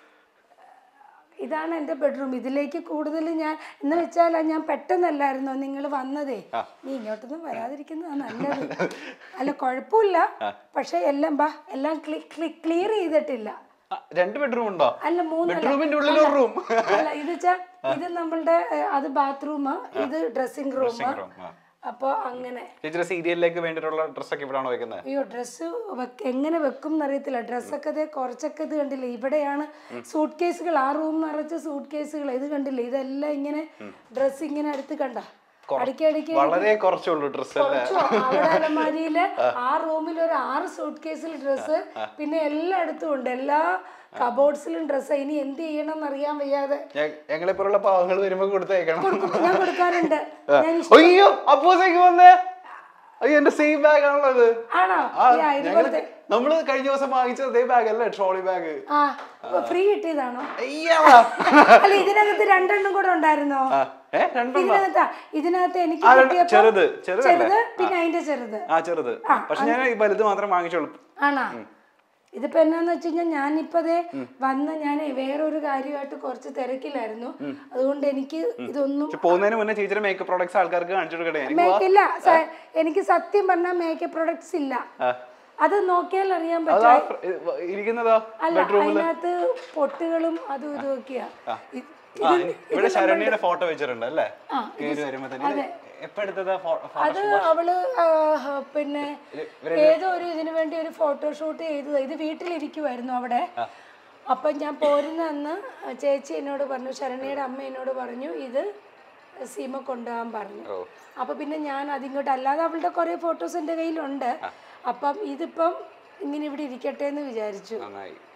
ഇതാണ് എൻ്റെ ബെഡ്റൂം ഇതിലേക്ക് കൂടുതൽ ഞാൻ എന്ന് വെച്ചാൽ ഞാൻ പെട്ടെന്നല്ലായിരുന്നോ നിങ്ങൾ വന്നതേ നീ ഇങ്ങോട്ടൊന്നും വരാതിരിക്കുന്നതാണ് നല്ലത് അല്ല കുഴപ്പമില്ല പക്ഷെ എല്ലാം ബാ എല്ലാം ക്ലിയർ ചെയ്തിട്ടില്ല ആ, രണ്ട് ബെഡ്റൂം ഉണ്ടോ അല്ല മൂന്ന് ബെഡ്റൂമിന്റെ ഉള്ളിൽ ഒരു റൂം അല്ല ഇത് വെച്ചാ ഇത് നമ്മളുടെ ഏഹ്, അത് ബാത്റൂം ഇത് ഡ്രസ്സിംഗ് റൂം റൂം ആ അപ്പൊ അങ്ങനെ ചേച്ചിയുടെ സീരിയലിലേക്ക് വേണ്ടിയിട്ടുള്ള ഡ്രസ്സൊക്കെ ഇവിടെയാണോ വെക്കുന്നത് അയ്യോ ഡ്രസ്സ് എങ്ങനെ വെക്കും എന്നറിയത്തില്ല ഡ്രസ്സൊക്കെ ദേ കുറച്ചൊക്കെ ഇത് കണ്ടില്ലേ ഇവിടെയാണ് സൂട്ട് കേസുകൾ ആ റൂം നിറച്ച് സൂട്ട് കേസുകൾ ഇത് കണ്ടില്ലേ ഇതെല്ലാം ഇങ്ങനെ ഡ്രസ്സ് ഇങ്ങനെ അടുത്ത് കണ്ട അടിക്കി അടിക്കി വളരെ കുറച്ചുള്ളൂ ഡ്രസ്സ് അല്ലേ കുറച്ചോ അവിടെ അലമാരിയില് ആ റൂമിൽ ഒരു ആറ് സൂട്ട് കേസിൽ ഡ്രസ്സ് പിന്നെ എല്ലായിടത്തും ഉണ്ട് എല്ലാ കബോർഡ്സിലും ഡ്രസ്സ് ഇനി എന്ത് ചെയ്യണം എന്നറിയാൻ വയ്യാതെ ഞങ്ങളെ പോലുള്ള പാവങ്ങൾ വരുമ്പോ കൊടുത്തേക്കണം കൊടുക്കും ഞാൻ കൊടുക്കാറുണ്ട് ഞാൻ ഇഷ്ട- അയ്യോ അപ്പോസേക്ക് വന്നേ അയ്യോ എന്റെ സെയിം ബാഗ് ആണുള്ളത് ആണോ ആ യാ, ഇത് ഞങ്ങള് കൊടുത്തേ. നമ്മള് കഴിഞ്ഞ ദിവസം വാങ്ങിച്ചത് അതേ ബാഗ് അല്ലേ ട്രോളി ബാഗ് ആ ഫ്രീ കിട്ടിയതാണോ അയ്യാ അല്ല ഇതിനകത്ത് രണ്ടെണ്ണം കൂടെ ഉണ്ടായിരുന്നോ ആ, ഏ രണ്ടെണ്ണം ഇതിനകത്താ ഇതിനകത്ത് എനിക്ക് ആ, രണ്ട്- കിട്ടിയപ്പോ ചെറുത്, ചെറുതല്ലേ? ചെറുത് പിന്നെ അതിന്റെ ചെറുത് ആ ചെറുത് പക്ഷെ ഞാൻ ഈ വലുത് മാത്രം വാങ്ങിച്ചോളൂ ആണോ ഇതിപ്പോ എന്നാന്ന് വെച്ച് കഴിഞ്ഞാൽ ഞാനിപ്പതേ വന്ന് ഞാൻ വേറൊരു കാര്യമായിട്ട് കുറച്ച് തിരക്കിലായിരുന്നു അതുകൊണ്ട് എനിക്ക് ഇതൊന്നും പക്ഷെ പോകുന്നതിന് മുന്നേ ചേച്ചിയുടെ മേക്കപ്പ് പ്രോഡക്ട്സ് ആൾക്കാർക്ക് കാണിച്ചു കൊടുക്കട്ടെ എനിക്ക് മേക്ക് ഇല്ല സ- എനിക്ക് സത്യം പറഞ്ഞാൽ മേക്കപ്പ് പ്രൊഡക്ട്സ് ഇല്ല ആ. അത് നോക്കിയാൽ അറിയാൻ അതാ പറ്റും ഫ്ര- ഇത് വ- ഇരിക്കുന്നതോ അല്ല ബെഡ്റൂമിൽ അതിനകത്ത് പൊട്ടുകളും അതും ഇതും ഒക്കെയാ ഇ- ആ ഇവിടെ ശരണ്യയുടെ ഫോട്ടോ വെച്ചിട്ടുണ്ട് അല്ലേ ആ, കേറി വരുമ്പോ തന്നെ ഇത് എപ്പോ എടുത്തതാ ഫോ- ഫോ- അത് അവള് ആ, ഹ, പിന്നെ ഏതോ ഒരു ഇതിനു വേണ്ടി ഒരു ഫോട്ടോഷൂട്ട് ചെയ്തത് ഇത് വീട്ടിലിരിക്കുമായിരുന്നു അവിടെ അപ്പൊ ഞാൻ പോരുന്ന അന്ന് ചേച്ചി എന്നോട് പറഞ്ഞു ശരണ്യയുടെ അമ്മ എന്നോട് പറഞ്ഞു ഇത് സീമ കൊണ്ടുപോകാൻ പറഞ്ഞു ഓ. അപ്പൊ പിന്നെ ഞാൻ അതിങ്ങോട്ട് അല്ലാതെ അവളുടെ കുറെ ഫോട്ടോസ് എൻ്റെ കയ്യിലുണ്ട് അപ്പം ഇതിപ്പം ഇങ്ങനെ ഇവിടെ ഇരിക്കട്ടെ എന്ന് വിചാരിച്ചു നന്നായി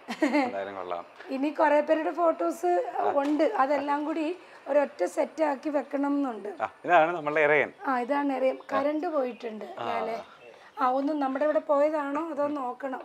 എന്തായാലും കൊള്ളാം ഇനി കുറെ പേരുടെ ഫോട്ടോസ് ഉണ്ട് അതെല്ലാം കൂടി ഒരൊറ്റ സെറ്റ് ആക്കി വെക്കണം എന്നുണ്ട് ആ ഇതാണ് നമ്മളുടെ ഇറയൻ ആ ഇതാണ് അറിയാം കറണ്ട് പോയിട്ടുണ്ട് ഞാന് ആ ഒന്ന് നമ്മുടെ ഇവിടെ പോയതാണോ അതോ നോക്കണം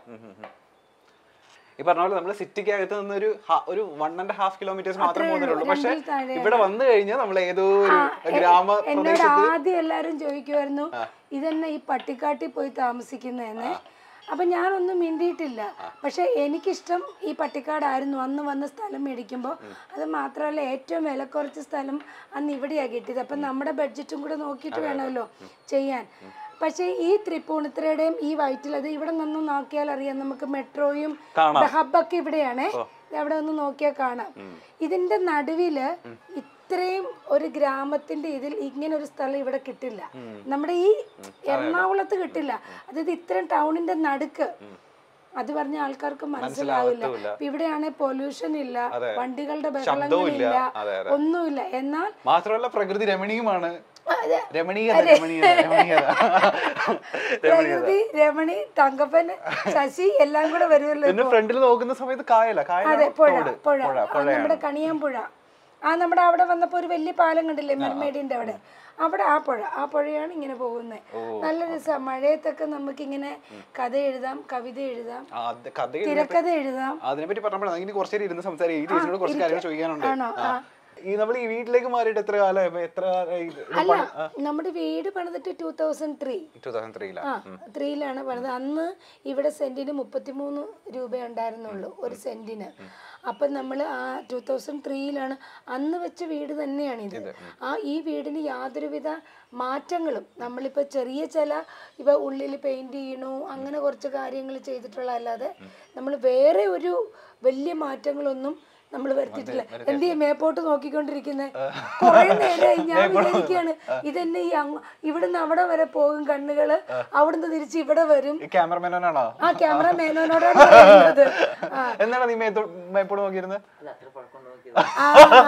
ഈ പറഞ്ഞ പോലെ നമ്മൾ സിറ്റിക്കകത്ത് നിന്ന് ഒരു ഹ- ഒരു വൺ ആൻഡ് ഹാഫ് കിലോമീറ്റേഴ്സ് മാത്രമേ പോകുന്നുള്ളൂ പക്ഷെ രണ്ടിൽ താഴെയാണ്. ഇവിടെ വന്നു കഴിഞ്ഞാൽ നമ്മൾ ഏതോ ഒരു ഗ്രാമ എന്നോട് പ്രദേശത്ത് ആദ്യം എല്ലാരും ചോദിക്കുമായിരുന്നു ഇതെന്നെ ഈ പട്ടിക്കാട്ടിൽ പോയി താമസിക്കുന്നതെന്ന് അപ്പൊ ഞാനൊന്നും മിണ്ടിയിട്ടില്ല പക്ഷെ എനിക്കിഷ്ടം ഈ പട്ടിക്കാടായിരുന്നു അന്ന് വന്ന സ്ഥലം മേടിക്കുമ്പോൾ അത് മാത്രമല്ല ഏറ്റവും വില കുറച്ച സ്ഥലം അന്ന് ഇവിടെയാണ് കിട്ടിയത് അപ്പം നമ്മുടെ ബഡ്ജറ്റും കൂടെ നോക്കിയിട്ട് വേണമല്ലോ ചെയ്യാൻ പക്ഷേ ഈ തൃപ്പൂണിത്തുറയുടെയും ഈ വൈറ്റിൽ അത് ഇവിടെ നിന്ന് നോക്കിയാൽ അറിയാം നമുക്ക് മെട്രോയും കാണാം. ഹബ്ബൊക്കെ ഇവിടെയാണേ ഇത് അവിടെ ഒന്ന് നോക്കിയാൽ കാണാം ഇതിന്റെ നടുവില് ഇത്രയും ഒരു ഗ്രാമത്തിന്റെ ഇതിൽ ഇങ്ങനെ ഒരു സ്ഥലം ഇവിടെ കിട്ടില്ല നമ്മുടെ ഈ എറണാകുളത്ത് കിട്ടില്ല അതായത് ഇത്രയും ടൗണിന്റെ നടുക്ക് അത് പറഞ്ഞ ആൾക്കാർക്ക് മനസ്സിലാവില്ല മനസ്സിലാവത്തുമില്ല. ഇപ്പൊ ഇവിടെയാണെങ്കിൽ പൊല്യൂഷൻ ഇല്ല അതെ. വണ്ടികളുടെ ശബ്ദവും ബഹളങ്ങളില്ല ഇല്ല. അതെ, അതെ. ഒന്നുമില്ല എന്നാൽ മാത്രമല്ല പ്രകൃതി രമണീയമാണ് അതെ. രമണീയത രമണീയത രമണീയത പ്രകൃതി രമണി തങ്കപ്പൻ ശശി എല്ലാം കൂടെ വരുമല്ലോ എന്റെ ഫ്രണ്ടിൽ നോക്കുന്ന സമയത്ത് കായല അതെ കായല പുഴ തോട് പുഴ പുഴ ആ, നമ്മുടെ കണിയാമ്പുഴ ആ നമ്മുടെ അവിടെ വന്നപ്പോ ഒരു വലിയ പാലം കണ്ടില്ലേ മെർമേഡിന്റെ അവിടെ അവിടെ ആ പുഴ ആ പുഴയാണ് ഇങ്ങനെ പോകുന്നത് നല്ല രസമാണ് മഴയത്തൊക്കെ നമുക്ക് ഇങ്ങനെ കഥ എഴുതാം കവിത എഴുതാം ആ, അത് കഥ തിരക്കഥ എഴുതാം അതിനെപ്പറ്റി പറഞ്ഞപ്പോഴാണ് ഇനി കുറച്ച് നേരം ഇരുന്ന് സംസാരിക്കും ഈ ടീച്ചറോട് കുറച്ച് കാര്യങ്ങൾ ചോദിക്കാനുണ്ട് ആണോ ആ. ഈ നമ്മൾ ഈ വീട്ടിലേക്ക് മാറിയിട്ട് എത്ര കാലം എത്ര കാലമായി ഇത് അല്ല നമ്മുടെ വീട് പണിതിട്ട് ടൂ തൗസൻഡ് ത്രീ 2003 ആ ത്രീയിലാണ് പണിത് അന്ന് ഇവിടെ സെന്റിന് മുപ്പത്തിമൂന്ന് രൂപ ഉണ്ടായിരുന്നുള്ളൂ ഒരു സെന്റിന് അപ്പം നമ്മൾ ആ ടൂ തൗസൻഡ് ത്രീയിലാണ് അന്ന് വെച്ച വീട് തന്നെയാണ് ഇത് ആ ഈ വീടിന് യാതൊരുവിധ മാറ്റങ്ങളും നമ്മളിപ്പോൾ ചെറിയ ചില ഇവ ഉള്ളിൽ പെയിന്റ് ചെയ്യണു അങ്ങനെ കുറച്ച് കാര്യങ്ങൾ ചെയ്തിട്ടുള്ള അല്ലാതെ നമ്മൾ വേറെ ഒരു വലിയ മാറ്റങ്ങളൊന്നും നമ്മൾ വരുത്തിയിട്ടില്ല എന്ത് ചെയ്യും മേപ്പോട്ട് നോക്കിക്കൊണ്ടിരിക്കുന്നത് കുറെ നേരമായി ഞാൻ വിചാരിക്കുകയാണ് ഇതെന്നെ ഈ അങ്ങ് ഇവിടുന്ന് അവിടെ വരെ പോകും കണ്ണുകള് അവിടുന്ന് തിരിച്ച് ഇവിടെ വരും ഈ ക്യാമറമാനാണോ ആ ക്യാമറ മേനോനോടാണ് പറയുന്നത് ആ എന്താണ് നീ മേത്തോ മേപ്പോട് നോക്കിയിരുന്നത് ആ,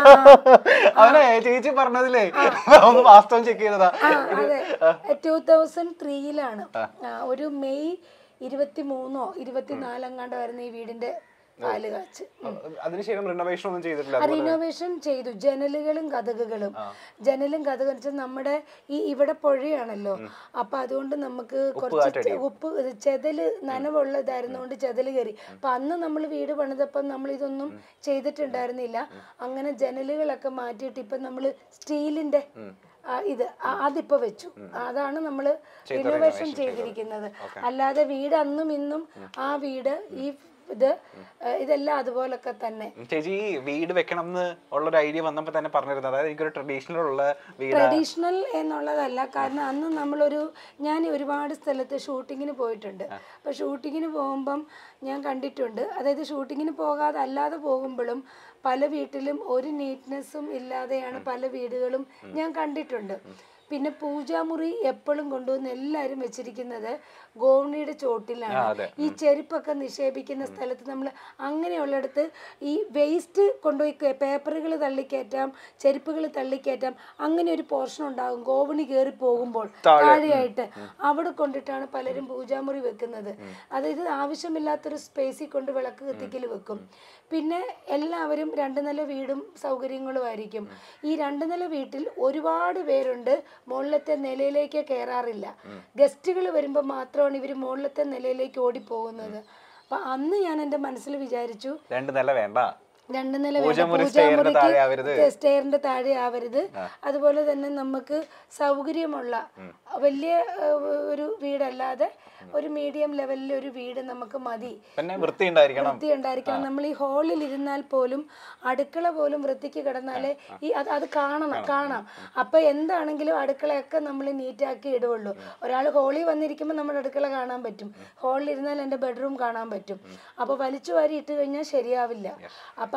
അവനെ ചേച്ചി പറഞ്ഞതിലേ ഒന്ന് വാസ്തവം ചെക്ക് ചെയ്തതാ ആ, അതെ ടൂ തൗസൻഡ് ത്രീയിലാണ് ഒരു മെയ് ഇരുപത്തി മൂന്നോ ഇരുപത്തിനാലെങ്ങാണ്ടോ ആയിരുന്നു ഈ വീടിന്റെ പാല് കാച്ച് അതിനുശേഷം റിനോവേഷൻ ഒന്നും ചെയ്തിട്ടില്ല റിനോവേഷൻ ചെയ്തു ജനലുകളും കഥകുകളും ജനലും കഥകും വെച്ചാൽ നമ്മുടെ ഈ ഇവിടെ പുഴയാണല്ലോ അപ്പൊ അതുകൊണ്ട് നമുക്ക് കുറച്ച് ചെ- ഉപ്പ് ഇത് ചെതല് നനവുള്ളതായിരുന്നുകൊണ്ട് ചെതല് കയറി അപ്പൊ അന്ന് നമ്മൾ വീട് പണിതപ്പം നമ്മൾ ഇതൊന്നും ചെയ്തിട്ടുണ്ടായിരുന്നില്ല അങ്ങനെ ജനലുകളൊക്കെ മാറ്റിയിട്ട് ഇപ്പൊ നമ്മൾ സ്റ്റീലിന്റെ ആ, ഇത് ആ- അതിപ്പോ വെച്ചു അതാണ് നമ്മൾ റിനോവേഷൻ ചെയ്തിരിക്കുന്നത് അല്ലാതെ വീട് അന്നും ഇന്നും ആ വീട് ഈ ഇത് ഏഹ്, ഇതെല്ലാം അതുപോലൊക്കെ തന്നെ ചേച്ചി ഈ വീട് വെക്കണം എന്ന് ഉള്ളൊരു ഐഡിയ വന്നപ്പോ തന്നെ പറഞ്ഞിരുന്നത് അതായത് എനിക്കൊരു ട്രഡീഷണൽ ഉള്ള വീട് ട്രഡീഷണൽ എന്നുള്ളതല്ല കാരണം അന്ന് നമ്മളൊരു ഞാൻ ഒരുപാട് സ്ഥലത്ത് ഷൂട്ടിങ്ങിന് പോയിട്ടുണ്ട് അപ്പോൾ ഷൂട്ടിങ്ങിന് പോകുമ്പം ഞാൻ കണ്ടിട്ടുണ്ട് അതായത് ഷൂട്ടിങ്ങിന് പോകാതെ അല്ലാതെ പോകുമ്പോഴും പല വീട്ടിലും ഒരു നീറ്റ്നെസ്സും ഇല്ലാതെയാണ് പല വീടുകളും ഞാൻ കണ്ടിട്ടുണ്ട് പിന്നെ പൂജാമുറി എപ്പോഴും കൊണ്ടുവന്ന് എല്ലാവരും വെച്ചിരിക്കുന്നത് ഗോവണിയുടെ ചോട്ടിലാണ് ഈ ചെരുപ്പൊക്കെ നിക്ഷേപിക്കുന്ന സ്ഥലത്ത് നമ്മൾ അങ്ങനെയുള്ളിടത്ത് ഈ വേസ്റ്റ് കൊണ്ടുപോയി പേപ്പറുകൾ തള്ളിക്കയറ്റാം ചെരുപ്പുകൾ തള്ളിക്കയറ്റാം അങ്ങനെ ഒരു പോർഷൻ ഉണ്ടാകും ഗോവണി കയറി പോകുമ്പോൾ താഴെയായിട്ട് അവിടെ കൊണ്ടിട്ടാണ് പലരും പൂജാമുറി വെക്കുന്നത് അതായത് ആവശ്യമില്ലാത്തൊരു സ്പേസിൽ കൊണ്ട് വിളക്ക് കത്തിക്കൽ വെക്കും പിന്നെ എല്ലാവരും രണ്ട് നില വീടും സൗകര്യങ്ങളും ആയിരിക്കും ഈ രണ്ട് നില വീട്ടിൽ ഒരുപാട് പേരുണ്ട് മുകളിലത്തെ നിലയിലേക്ക് കയറാറില്ല ഗസ്റ്റുകൾ വരുമ്പോൾ മാത്രമാണ് ഇവർ മുകളിലത്തെ നിലയിലേക്ക് ഓടിപ്പോകുന്നത് അപ്പൊ അന്ന് ഞാൻ എൻ്റെ മനസ്സിൽ വിചാരിച്ചു രണ്ട് നില വേണ്ട രണ്ട് നില വേണ്ട. പൂജാമുറി സ്റ്റെയറിന്റെ താഴെ ആവരുത്. പൂജാമുറിക്ക് സ്റ്റെയറിന്റെ താഴെ ആവരുത് അതുപോലെ തന്നെ നമുക്ക് സൗകര്യമുള്ള വലിയ ഏഹ്, ഒരു വീടല്ലാതെ ഒരു മീഡിയം ലെവലിൽ ഒരു വീട് നമുക്ക് മതി പിന്നെ വൃത്തി ഉണ്ടായിരിക്കണം വൃത്തി ഉണ്ടായിരിക്കണം നമ്മൾ ഈ ഹാളിൽ ഇരുന്നാൽ പോലും അടുക്കള പോലും വൃത്തിക്ക് കിടന്നാലേ ഈ അത് അത് കാണണം കാണാം അപ്പൊ എന്താണെങ്കിലും അടുക്കളയൊക്കെ നമ്മൾ നീറ്റാക്കി ഇടുള്ളൂ ഒരാൾ ഹോളിൽ വന്നിരിക്കുമ്പോൾ നമ്മുടെ അടുക്കള കാണാൻ പറ്റും ഹാളിൽ ഇരുന്നാൽ എൻ്റെ ബെഡ്റൂം കാണാൻ പറ്റും അപ്പൊ വലിച്ചു വാരി ഇട്ട് കഴിഞ്ഞാൽ ശരിയാവില്ല അപ്പൊ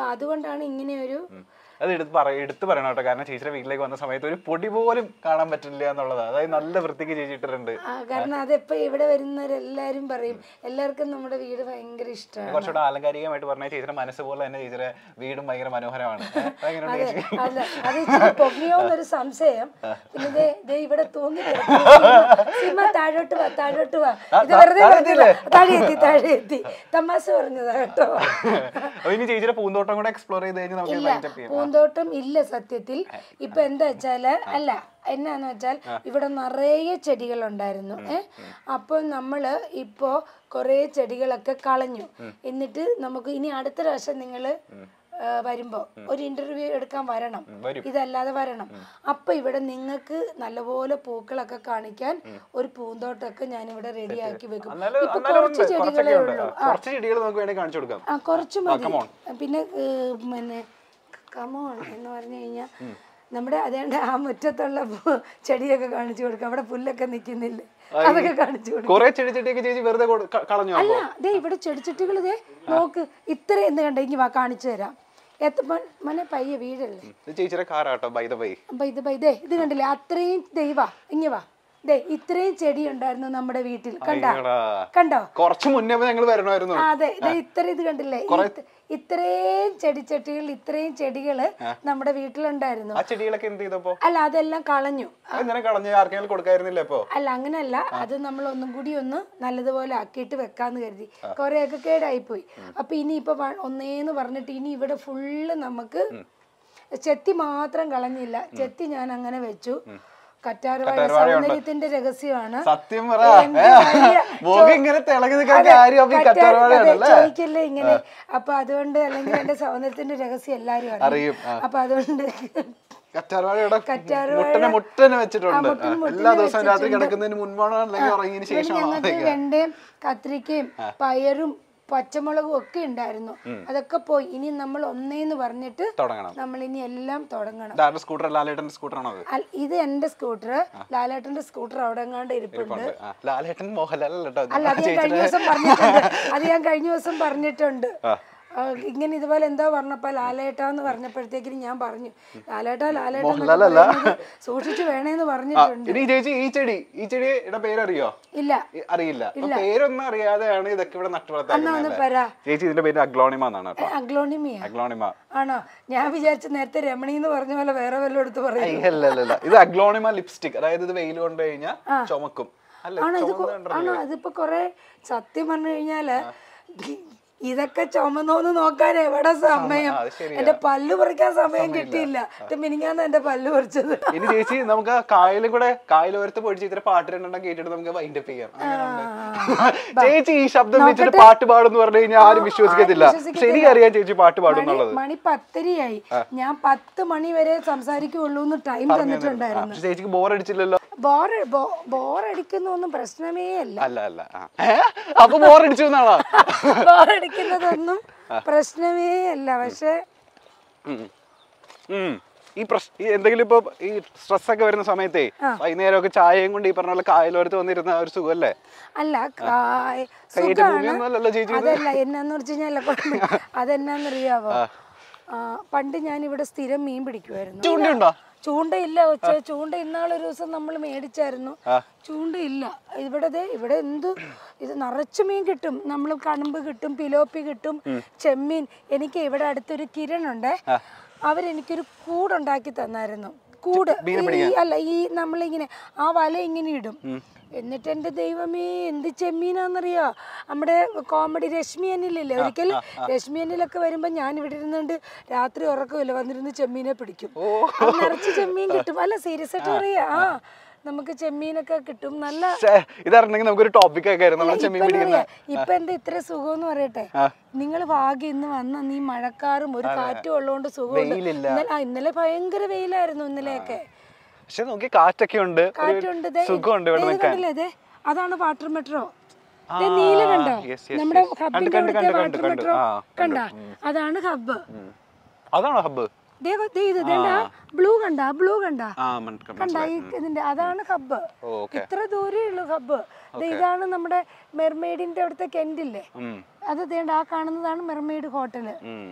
അതുകൊണ്ടാണ് ഇങ്ങനെ ഒരു അത് എടുത്ത് പറ എടുത്ത് പറയണം കേട്ടോ കാരണം ചേച്ചിയുടെ വീട്ടിലേക്ക് വന്ന സമയത്ത് ഒരു പൊടി പോലും കാണാൻ പറ്റില്ല എന്നുള്ളതാണ് അതായത് നല്ല വൃത്തിക്ക് ചേച്ചി ഇട്ടിട്ടുണ്ട് ആ, കാരണം അതെപ്പോ ഇവിടെ വരുന്നവരെല്ലാരും പറയും എല്ലാവർക്കും നമ്മുടെ വീട് ഭയങ്കര ഇഷ്ടമാണ് കുറച്ചുകൂടെ ആലങ്കാരികമായിട്ട് പറഞ്ഞ ചേച്ചിയുടെ മനസ്സ് പോലെ തന്നെ ചേച്ചിയുടെ വീടും ഭയങ്കര മനോഹരമാണ് ഏ? അതെങ്ങനെയുണ്ട് അതെ ചേച്ചി അല്ല അത് ഇച്ചിരി പൊങ്ങിയോന്നൊരു സംശയം പിന്നെ ദേ ദേ ഇവിടെ തോന്നി സിനിമ താഴോട്ട് വാ താഴോട്ട് വാ ഇത് താ- വെറുതെ താഴെ പറഞ്ഞതാ. താഴെ എത്തി താഴെ എത്തി തമാശ പറഞ്ഞതാ കേട്ടോ അപ്പൊ ഇനി ചേച്ചിയുടെ പൂന്തോട്ടം കൂടെ എക്സ്പ്ലോർ ചെയ്ത് കഴിഞ്ഞാൽ നമുക്ക് ഇല്ല വൈൻഡപ്പ് ചെയ്യാം പൂന്തോട്ടം ഇല്ല സത്യത്തിൽ ഇപ്പൊ എന്താ വെച്ചാല് അല്ല എന്നാന്ന് വെച്ചാൽ ഇവിടെ നിറയെ ചെടികളുണ്ടായിരുന്നു ഏ അപ്പോൾ നമ്മള് ഇപ്പോ കുറേ ചെടികളൊക്കെ കളഞ്ഞു എന്നിട്ട് നമുക്ക് ഇനി അടുത്ത പ്രാവശ്യം നിങ്ങള് ആ, വരുമ്പോ ഒരു ഇന്റർവ്യൂ എടുക്കാൻ വരണം വരും. ഇതല്ലാതെ വരണം അപ്പൊ ഇവിടെ നിങ്ങൾക്ക് നല്ലപോലെ പൂക്കളൊക്കെ കാണിക്കാൻ ഒരു പൂന്തോട്ടമൊക്കെ ഞാൻ ഇവിടെ റെഡിയാക്കി വെക്കും എന്നാലും ഇപ്പൊ എന്നാലും കുറച്ച് ഉണ്ട് ചെടികളേ കുറച്ചൊക്കെ ഉണ്ട് ഉള്ളൂ ആ, കുറച്ച് ചെടികൾ നമുക്ക് വേണമെങ്കിൽ കാണിച്ചു കൊടുക്കാം ആ കുറച്ച് മതി come on. പിന്നെ ഏർ, പിന്നെ കമോൺ എന്ന് പറഞ്ഞു കഴിഞ്ഞാൽ നമ്മുടെ അതേണ്ട ആ മുറ്റത്തുള്ള പു- ചെടിയൊക്കെ കാണിച്ചു കൊടുക്കാം അവിടെ പുല്ലൊക്കെ നിൽക്കുന്നില്ലേ അതൊക്കെ കാണിച്ചു കൊടുക്കും കുറെ ചെടി ചെടിയൊക്കെ ചേച്ചി വെറുതെ കൊടു- ക- കളഞ്ഞു അല്ല അപ്പോ ദേ ഇവിടെ ചെടിച്ചട്ടികൾ ദേ നോക്ക് ഇത്ര എന്ന് കണ്ടെങ്കിൽ വാ കാണിച്ചു തരാം എത്ര മ- മനെ പയ്യെ വീടല്ലേ ഇത് ചേച്ചിയുടെ കാറാട്ടോ ബൈ ദ ബൈ അപ്പൊ ഇത് ബൈ ദേ ഇത് കണ്ടില്ലേ അത്രയും ദൈവാ ഇങ്ങ വാ ദേ ഇത്രയും ചെടി ഉണ്ടായിരുന്നു നമ്മുടെ വീട്ടിൽ കണ്ടോ കണ്ടോ കുറച്ച് മുന്നേ ഞങ്ങൾ വരണമായിരുന്നു ആ, അതെ ദേ ഇത്ര ഇത് കണ്ടില്ലേ ഇത് ഇത്രയും ചെടിച്ചട്ടികൾ ഇത്രയും ചെടികള് നമ്മുടെ വീട്ടിലുണ്ടായിരുന്നു ആ ചെടികളൊക്കെ എന്ത് ചെയ്തപ്പോ അല്ല അതെല്ലാം കളഞ്ഞു ഇങ്ങനെ കളഞ്ഞ് ആർക്കെങ്കിലും കൊടുക്കായിരുന്നില്ല ഇപ്പൊ അല്ല അങ്ങനല്ല അത് നമ്മൾ ഒന്നും കൂടി ഒന്ന് നല്ലതുപോലെ ആക്കിയിട്ട് വെക്കാന്ന് കരുതി കുറെയൊക്കെ കേടായിപ്പോയി അപ്പൊ ഇനി ഇപ്പൊ വ- ഒന്നേന്ന് പറഞ്ഞിട്ട് ഇനി ഇവിടെ ഫുള്ള് നമുക്ക് ചെത്തി മാത്രം കളഞ്ഞില്ല ചെത്തി ഞാൻ അങ്ങനെ വെച്ചു കറ്റാർവാഴ കറ്റാർവാഴയുണ്ട്. സൗന്ദര്യത്തിന്റെ രഹസ്യമാണ് സത്യം പറ എന്ത് ഏ, വലിയ മുഖം ഇങ്ങനെ തിളങ്ങി നിൽക്കാൻ അതെ, കാര്യം അപ്പൊ ഈ കറ്റാർ- അതെ, കറ്റാർവാഴയാണല്ലേ ചോദിക്കല്ലേ ഇങ്ങനെ അപ്പൊ അതുകൊണ്ട് അല്ലെങ്കിൽ എന്റെ സൗന്ദര്യത്തിന്റെ രഹസ്യം എല്ലാരും അറിയും അറിയും ആ. അപ്പൊ അതുകൊണ്ട് കറ്റാർവാഴയുടെ കറ്റാർവാഴ- മുട്ടനെ മുട്ടനെ വെച്ചിട്ടുണ്ട് ആ, മുട്ടനെ ആ, മുട്ടനെ എല്ലാ ദിവസവും രാത്രി വെച്ചിട്ടുണ്ട്. കിടക്കുന്നതിന് മുൻപാണോ അല്ലെങ്കിൽ ഉറങ്ങിയതിന് ഇവിടെ ശേഷമാണോ ഞങ്ങൾക്ക് വെണ്ടയും കത്രിക്കയും പയറും പച്ചമുളകും ഒക്കെ ഉണ്ടായിരുന്നു അതൊക്കെ പോയി ഇനി നമ്മൾ ഒന്നേന്ന് പറഞ്ഞിട്ട് തുടങ്ങണം നമ്മൾ ഇനി എല്ലാം തുടങ്ങണം ഇതാരുടെ സ്കൂട്ടർ ലാലേട്ടന്റെ സ്കൂട്ടറാണോ അത് അൽ- ഇത് എന്റെ സ്കൂട്ടർ ലാലേട്ടന്റെ സ്കൂട്ടർ അവിടെ എങ്ങാണ്ട് ഇരിപ്പുണ്ട് ആ, ലാലേട്ടൻ മോഹൻലാൽ അല്ല കേട്ടോ അല്ല അത് ഞാൻ കഴിഞ്ഞ ദിവസം പറഞ്ഞിട്ടുണ്ട് അത് ഞാൻ കഴിഞ്ഞ ദിവസം പറഞ്ഞിട്ടുണ്ട് ആ, ഇങ്ങനെ ഇതുപോലെ എന്തോ പറഞ്ഞപ്പോ ലാലേട്ടാന്ന് പറഞ്ഞപ്പോഴത്തേക്കിന് ഞാൻ പറഞ്ഞു ലാലേട്ടാ ലാലേട്ടാ എന്നൊക്കെ മോഹൻലാലല്ല. പറയുന്നത് സൂക്ഷിച്ചു വേണേന്ന് പറഞ്ഞിട്ടുണ്ട് ഇനി ചേച്ചി ഈ ചെടി ഈ ചെടിയുടെ പേരറിയോ ഇല്ല ഈ അറിയില്ല അപ്പൊ പേരൊന്നും അറിയാതെയാണ് ഇതൊക്കെ ഇവിടെ എന്നാ ഒന്ന് നട്ടുവളർത്താൻ പറ ചേച്ചി ഇതിന്റെ പേര് അഗ്ലോണിമ എന്നാണ് കേട്ടോ അഗ്ലോണിമിയ അഗ്ലോണിമ ആണോ ഞാൻ വിചാരിച്ച നേരത്തെ രമണി എന്ന് പറഞ്ഞ പോലെ വേറെ വല്ലതും എടുത്ത് പറയും അല്ലല്ല ഇത് അഗ്ലോണിമ ലിപ്സ്റ്റിക് അതായത് ഇത് വെയിൽ കൊണ്ട് കഴിഞ്ഞാൽ ചുമക്കും അല്ല ആണോ ഇത് കൊ- ചുമന്നുണ്ടല്ലോ. ആണോ ഇതിപ്പോ കൊറേ സത്യം പറഞ്ഞു കഴിഞ്ഞാല് ഇതൊക്കെ ചുമന്നോന്ന് നോക്കാൻ എവിടെ സമയം അത് ശരിയാ. എന്റെ പല്ല് പറിക്കാൻ സമയം കിട്ടിയില്ല ഇത് മിനിങ്ങാന്ന് എന്റെ പല്ല് പറിച്ചത് ഇനി ചേച്ചി നമുക്ക് ആ കായലും കൂടെ കായലോരത്ത് പോയി ചേച്ചിയുടെ പാട്ട് രണ്ടെണ്ണം കേട്ടിട്ട് നമുക്ക് വൈൻഡ് അപ്പ് ചെയ്യാം അങ്ങനെയുണ്ട്. ചേച്ചി ഈ ശബ്ദം വെച്ചിട്ട് പാട്ട് പാടുന്ന് പറഞ്ഞു കഴിഞ്ഞാൽ ആരും വിശ്വസിക്കത്തില്ല പക്ഷെ എനിക്കറിയാം ചേച്ചി പാട്ട് പാടും എന്നുള്ളത് മണി പത്തരയായി ഞാൻ പത്ത് മണി വരെ സംസാരിക്കുള്ളൂ എന്ന് ടൈം തന്നിട്ടുണ്ടായിരുന്നു പക്ഷെ ചേച്ചിക്ക് ബോർ അടിച്ചില്ലല്ലോ ബോർ ബോറടിക്കുന്നൊന്നും പ്രശ്നമേ അല്ല അല്ല അല്ല ആ. ഏ? അപ്പൊ ബോർ അടിച്ചു എന്നാണോ ബോറടിക്കുന്നതൊന്നും പ്രശ്നമേ അല്ല പക്ഷെ ഉം. ഉം. ഈ പ്രശ്ന ഈ എന്തെങ്കിലും ഇപ്പൊ ഈ സ്ട്രെസ് ഒക്കെ വരുന്ന സമയത്തേ വൈകുന്നേരം ഒക്കെ ചായയും കൊണ്ട് ഈ പറഞ്ഞ പോലെ കായലോരത്ത് വന്നിരുന്ന ആ ഒരു സുഖമല്ലേ അല്ല കായ്- കയ്യേറ്റ സുഖാണ് ഭൂമിയൊന്നും അല്ലല്ലോ ചേച്ചി ഇത്. അതല്ല എന്നാന്ന് വെച്ച് കഴിഞ്ഞാൽ അതെന്നാന്നറിയാവോ ആ, പണ്ട് ഞാൻ ഇവിടെ സ്ഥിരം മീൻ പിടിക്കുമായിരുന്നു ചൂണ്ടയുണ്ടോ ചൂണ്ടയില്ല ഒച്ച ചൂണ്ട ഇന്നാളൊരു ദിവസം നമ്മൾ മേടിച്ചായിരുന്നു ചൂണ്ടയില്ല ഇവിടെ ദേ ഇവിടെ എന്ത് ഇത് നിറച്ച് മീൻ കിട്ടും നമ്മൾ കണമ്പ് കിട്ടും പിലോപ്പി കിട്ടും ചെമ്മീൻ എനിക്ക് ഇവിടെ അടുത്തൊരു കിരണുണ്ടേ അവരെനിക്കൊരു കൂടുണ്ടാക്കി തന്നായിരുന്നു കൂട് ഈ അല്ല ഈ നമ്മളിങ്ങനെ ആ വല ഇങ്ങനെ ഇടും എന്നിട്ട് എൻ്റെ ദൈവമേ എന്ത് ചെമ്മീനാന്നറിയോ നമ്മുടെ കോമഡി രശ്മി അനിലില്ലേ ഒരിക്കൽ രശ്മി അനിലൊക്കെ വരുമ്പോ ഞാൻ ഇവിടെ ഇരുന്നുകൊണ്ട് രാത്രി ഉറക്കമില്ല വന്നിരുന്ന് ചെമ്മീനെ പിടിക്കും അത് നിറച്ച് ചെമ്മീൻ കിട്ടും അല്ല സീരിയസ് ആയിട്ട് പറയാ ആ നമുക്ക് ചെമ്മീനൊക്കെ കിട്ടും നല്ല ശ്ശേ, ഇതറിഞ്ഞെങ്കിൽ നമുക്കൊരു ടോപ്പിക് ഒക്കെ ആയിരുന്നു നമ്മൾ ചെമ്മീൻ ഇപ്പൊ എന്താ പിടിക്കുന്ന പറയാ, ഇപ്പൊ എന്താ ഇത്ര സുഖം എന്ന് പറയട്ടെ നിങ്ങൾ ഭാഗ്യം ഇന്ന് വന്ന നീ മഴക്കാറും ഒരു കാറ്റും ഉള്ളതുകൊണ്ട് സുഖമുണ്ട് വെയിലില്ല. ഇന്നലെ ആ, ഇന്നലെ ഭയങ്കര വെയിലായിരുന്നു ഇന്നലെയൊക്കെ പക്ഷെ നോക്കി കാറ്റൊക്കെ ഉണ്ട് ഒരു കാറ്റുണ്ട് ദേ, സുഖമുണ്ട് ഇവിടെ ദേ ഇത് നിൽക്കാൻ കണ്ടില്ലേ ദേ അതാണ് വാട്ടർ മെട്രോ ആ, നീല കണ്ടോ yes, yes, നമ്മുടെ yes. കണ്ടു, ഹബിന്റെ കണ്ടു, അവിടുത്തെ കണ്ടു, വാട്ടർ കണ്ടു, മെട്രോ ആ, കണ്ട അതാണ് ഹബ്ബ് ഉം. അതാണോ ഹബ്ബ് ദേ ദേ ഇത് ദേണ്ട ബ്ലൂ കണ്ട ബ്ലൂ കണ്ട ആ മനസ്സിലായി കണ്ട ഈ ഇതിന്റെ അതാണ് ഹബ്ബ് ഓ, okay. ഇത്ര ദൂരേ ഉള്ളൂ ഹബ്ബ് ദേ ഇതാണ് നമ്മുടെ മെർമെയ്ഡിന്റെ അവിടുത്തെ കെൻഡില്ലേ ഉം, അത് ദേണ്ട ആ കാണുന്നതാണ് മെർമെയ്ഡ് ഹോട്ടല് ഉം.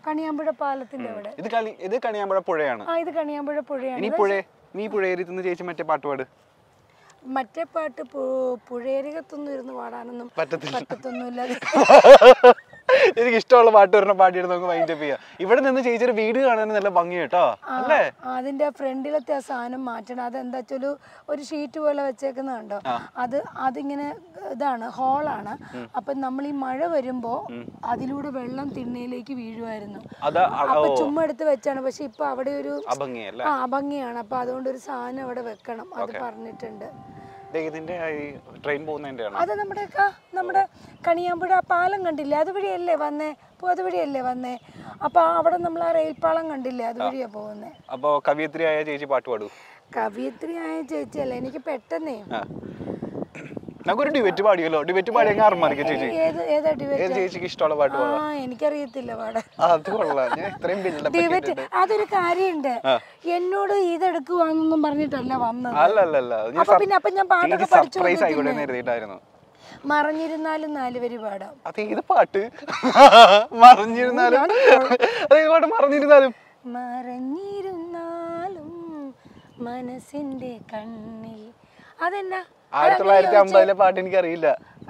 കണിയാമ്പുഴ പാലത്തിന്റെ അവിടെ ഇത് കളി ഇത് കണിയാമ്പുഴ പുഴയാണ് ആ ഇത് കണിയാമ്പുഴ പുഴയാണ് ഇനി പുഴ നീ പുഴയേരി തിന്ന് ചേച്ചി മറ്റേ പാട്ട് പാട് മറ്റേ പാട്ട് പു- പുഴയരികത്തൊന്നും ഇരുന്ന് പാടാനൊന്നും പറ്റത്തില്ല. പറ്റത്തൊന്നുമില്ല എനിക്ക് ഇഷ്ടമുള്ള പാട്ട് പറഞ്ഞ പാട്ടിയിട്ട് നമുക്ക് മൈൻഡ് അപ്പ് ചെയ്യാം ഇവിടെ നിന്ന് ചേച്ചിയുടെ വീട് കാണാൻ നല്ല ഭംഗി കേട്ടോ അല്ലേ അതിന്റെ ഫ്രണ്ടിലത്തെ ആ സാധനം മാറ്റണം അതെന്താ വെച്ചാൽ ഒരു ഷീറ്റ് പോലെ വെച്ചേക്കുന്ന കണ്ടോ അത് അതിങ്ങനെ ഇതാണ് ഹോളാണ് അപ്പൊ നമ്മൾ ഈ മഴ വരുമ്പോ അതിലൂടെ വെള്ളം തിണ്ണയിലേക്ക് വീഴുമായിരുന്നു അതാ അപ്പൊ ചുമ്മാ എടുത്ത് വെച്ചാണ് പക്ഷെ ഇപ്പൊ അവിടെ ഒരു അഭംഗിയല്ലേ ആ ഭംഗിയാണ് അപ്പൊ അതുകൊണ്ട് ഒരു സാധനം അവിടെ വെക്കണം അത് പറഞ്ഞിട്ടുണ്ട് ദേ ഇതിന്റെ ഈ ട്രെയിൻ പോകുന്നതിന്റെ ആണോ അത് നമ്മുടെ ക- നമ്മുടെ കണിയാമ്പുഴ ആ പാലം കണ്ടില്ലേ അതുവഴിയല്ലേ വന്നേ അപ്പൊ അതുവഴിയല്ലേ വന്നേ അപ്പൊ അവിടെ നമ്മൾ ആ റെയിൽ പാളം കണ്ടില്ലേ അതുവഴിയാ പോകുന്നേ അപ്പൊ കവിയത്രിയായ ചേച്ചി പാട്ട് പാടൂ കവിയത്രിയായ ചേച്ചിയല്ല എനിക്ക് പെട്ടെന്നേ ആ നമുക്കൊരു ഡിബേറ്റ് പാടിയല്ലോ ഡിബേറ്റ് പാടി അങ്ങ് അറമാറിക്കും ചേച്ചി ഏത് ഏതാ ഡിബേറ്റ് ഏത് ചേച്ചിക്ക് ഇഷ്ടമുള്ള പാട്ട് ആ പാടാം എനിക്കറിയത്തില്ല പാടാൻ ആ, അത് കൊള്ളാം ഞാൻ ഇത്രയും ബിൽഡപ്പ് ഡിബേറ്റ് അതൊരു കാര്യമുണ്ട് എന്നോട് ഇതെടുക്കുവാന്നൊന്നും പറഞ്ഞിട്ടല്ല വന്നത് അല്ല അല്ല അല്ല അത് ഞാൻ അപ്പൊ പിന്നെ അപ്പൊ ഞാൻ പാട്ടൊക്കെ പഠിച്ചു സർപ്രൈസ് ആയിക്കോട്ടെ എന്ന് കരുതിയിട്ടായിരുന്നു മറഞ്ഞിരുന്നാലും നാല് വരി പാടാം അത് ഏത് പാട്ട് മറിഞ്ഞിരുന്നാലും അത് ഏത് പാട്ട് മറിഞ്ഞിരുന്നാലും മറഞ്ഞിരുന്നാലും മനസ്സിന്റെ കണ്ണിൽ അതെന്നാ ആയിരത്തി തൊള്ളായിരത്തി അമ്പതിലെ പാട്ട് എനിക്കറിയില്ല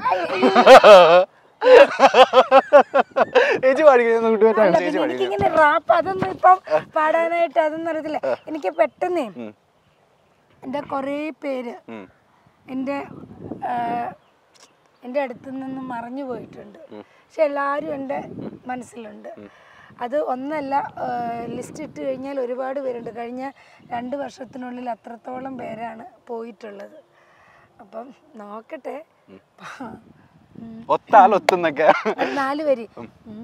ചേച്ചി പാടിക്കുന്നത് കൂട്ടുപറ്റാണ് ചേച്ചി പാടിക്കുന്നത് എനിക്കിങ്ങനെ റാപ്പ് അതൊന്നും ഇപ്പം പാടാനായിട്ട് അതൊന്നും അറിയത്തില്ല എനിക്ക് പെട്ടെന്നേ ഉം. എൻ്റെ കുറേ പേര് ഉം. എൻ്റെ ആ, എൻ്റെ അടുത്ത് നിന്ന് മറഞ്ഞു പോയിട്ടുണ്ട് പക്ഷെ എല്ലാവരും എൻ്റെ മനസ്സിലുണ്ട് അത് ഒന്നല്ല ലിസ്റ്റ് ഇട്ട് കഴിഞ്ഞാൽ ഒരുപാട് പേരുണ്ട് കഴിഞ്ഞ രണ്ട് വർഷത്തിനുള്ളിൽ അത്രത്തോളം പേരാണ് പോയിട്ടുള്ളത് അപ്പം നോക്കട്ടെ ഉം. ഒത്താൽ ഒത്തുന്നൊക്കെ ഒരു നാല് വരി ഉം.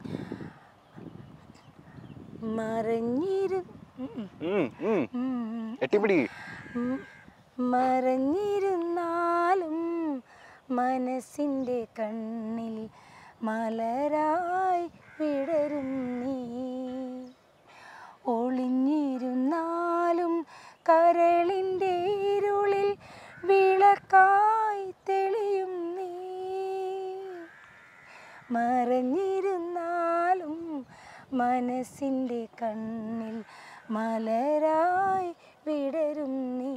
മറഞ്ഞിരു ഉം, ഉം. ഉം, ഉം. ഉം. എട്ടിപ്പിടി ഉം. മറഞ്ഞിരുന്നാലും മനസ്സിൻ്റെ കണ്ണിൽ മലരായി വിടരും നീ ഒളിഞ്ഞിരുന്നാലും കരളിൻ്റെ ഇരുളിൽ വിളക്കായി തെളിയും നീ മറഞ്ഞിരുന്നാലും മനസ്സിൻ്റെ കണ്ണിൽ മലരായി വിടരും നീ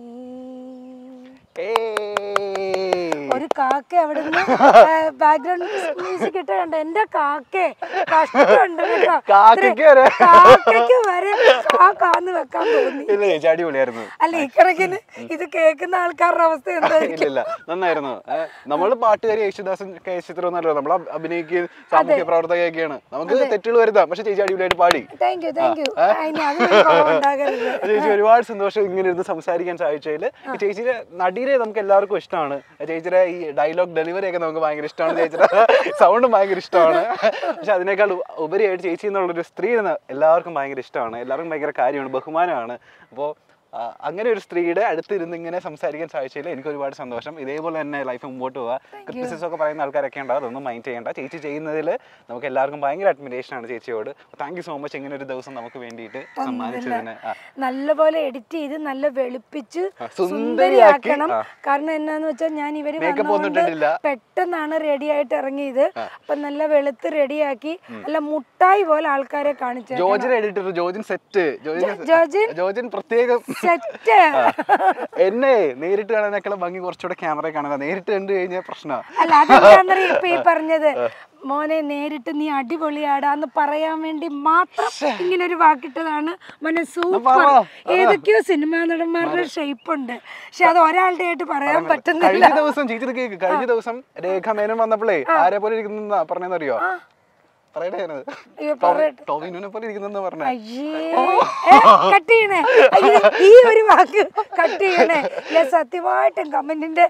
ഏയ്. ഒരു കാക്ക അവിടെ നിന്ന് ബാക്ക്ഗ്രൗണ്ട് മ്യൂസിക് ഇട്ട് കണ്ട എന്റെ കാക്കേ കഷ്ടമുണ്ട് കേട്ടോ കാക്കയ്ക്ക് വരെ. കാക്കയ്ക്ക് വരെ കാക്കാന്ന് വെക്കാൻ തോന്നി ഇല്ല ചേച്ചി അടിപൊളിയായിരുന്നു അല്ല ഇക്കണക്കിന് ഇത് കേൾക്കുന്ന ആൾക്കാരുടെ അവസ്ഥ എന്തായിരിക്കും ഇല്ല ഇല്ല നന്നായിരുന്നു നമ്മൾ പാട്ടുകാരി യേശുദാസൻ കെ എസ് ചിത്രമൊന്നുമല്ലോ നമ്മൾ അഭിനയിക്കുകയും സാമൂഹ്യ പ്രവർത്തകയൊക്കെയാണ് നമുക്ക് തെറ്റുകൾ വരുത്താം പക്ഷെ ചേച്ചി അടിപൊളിയായിട്ട് പാടി താങ്ക് യു താങ്ക് യു ഇനി അതിന് ഉണ്ടാകരുത് ചേച്ചി ഒരുപാട് സന്തോഷം ഇങ്ങനെ ഇരുന്ന് സംസാരിക്കാൻ സാധിച്ചതിൽ ചേച്ചിയുടെ നടിയെ നമുക്ക് എല്ലാവർക്കും ഇഷ്ടമാണ് ചേച്ചിയുടെ ഈ ഡയലോഗ് ഡെലിവറി ഒക്കെ നമുക്ക് ഭയങ്കര ഇഷ്ടമാണ് ചേച്ചിയുടെ സൗണ്ടും ഭയങ്കര ഇഷ്ടമാണ് പക്ഷെ അതിനേക്കാൾ ഉ- ഉപരിയായിട്ട് ചേച്ചി എന്നുള്ളൊരു സ്ത്രീ എന്ന് എല്ലാവർക്കും ഭയങ്കര ഇഷ്ടമാണ് എല്ലാവർക്കും ഭയങ്കര കാര്യമാണ് ബഹുമാനമാണ് അപ്പോൾ അങ്ങനെ ഒരു സ്ത്രീയുടെ അടുത്തിരുന്ന് ഇങ്ങനെ സംസാരിക്കാൻ സാധിച്ചതിൽ എനിക്ക് ഒരുപാട് സന്തോഷം ഇതേപോലെ തന്നെ ലൈഫ് മുമ്പോട്ട് പോവുക ക്രിറ്റിസിസം ഒക്കെ പറയുന്ന ആൾക്കാരൊക്കെ ഉണ്ടാവും അതൊന്നും മൈൻഡ് ചെയ്യേണ്ട ചേച്ചി ചെയ്യുന്നതിൽ നമുക്ക് എല്ലാവർക്കും ഭയങ്കര അഡ്മിറേഷൻ ആണ് ചേച്ചിയോട് താങ്ക് യു സോ മച്ച് ഇങ്ങനെ ഒരു ദിവസം നമുക്ക് വേണ്ടിയിട്ട് സമ്മാനിച്ചതിന് ആ നല്ലപോലെ എഡിറ്റ് ചെയ്ത് നല്ല വെളുപ്പിച്ച് ആ, സുന്ദരിയാക്കി, സുന്ദരിയാക്കണം ആ. കാരണം എന്നാന്ന് വെച്ചാൽ ഞാൻ ഇവര് Makeup ഒന്നും വന്നതുകൊണ്ട് ഇട്ടിട്ടില്ല. പെട്ടെന്നാണ് റെഡി ആയിട്ട് ഇറങ്ങിയത് അപ്പൊ നല്ല വെളുത്ത് റെഡിയാക്കി നല്ല മുട്ടായി പോലെ ആൾക്കാരെ കാണിച്ചു ജോർജിൻ എഡിറ്റർ ജോർജിൻ സെറ്റ് ജോർജിൻ ജോർജിൻ ജോർജിൻ പ്രത്യേകം സെറ്റ് എന്നെ നേരിട്ട് കാണാനേക്കാളും ഭംഗി കുറച്ചുകൂടെ ക്യാമറ കാണുക നേരിട്ട് കണ്ടു കഴിഞ്ഞാൽ പ്രശ്നമാണ് അല്ല അതെന്താന്നറിയ ഇപ്പൊ ഈ പറഞ്ഞത് മോനെ നേരിട്ട് നീ അടിപൊളിയാടാന്ന് പറയാൻ വേണ്ടി മാത്രം ഇങ്ങനെ ഒരു വാക്കിട്ടതാണ് മോനെ സൂപ്പർ പറ, ഏതൊക്കെയോ സിനിമാ നടന്മാരുടെ ഷേപ്പ് ഉണ്ട് പക്ഷെ അത് ഒരാളുടെ ആയിട്ട് പറയാൻ പറ്റുന്നില്ല കഴിഞ്ഞ ദിവസം ചേച്ചി കേക്ക് കഴിഞ്ഞ ദിവസം രേഖ മേനൻ വന്നപ്പോഴേ ആരെ പോലെ ഇരിക്കുന്ന പറഞ്ഞെന്നറിയോ പറയട്ടെ ഞാനത് അയ്യോ, പറയട്ടെ. ടോവിനോനെ പോലെ ഇരിക്കുന്നെന്ന് പറഞ്ഞ അയ്യേ ഏ, കട്ട് ചെയ്യണേ അയ്യോ, ഈ ഒരു വാക്ക് കട്ട് ചെയ്യണേ ഇല്ല സത്യമായിട്ടും കമന്റിന്റെ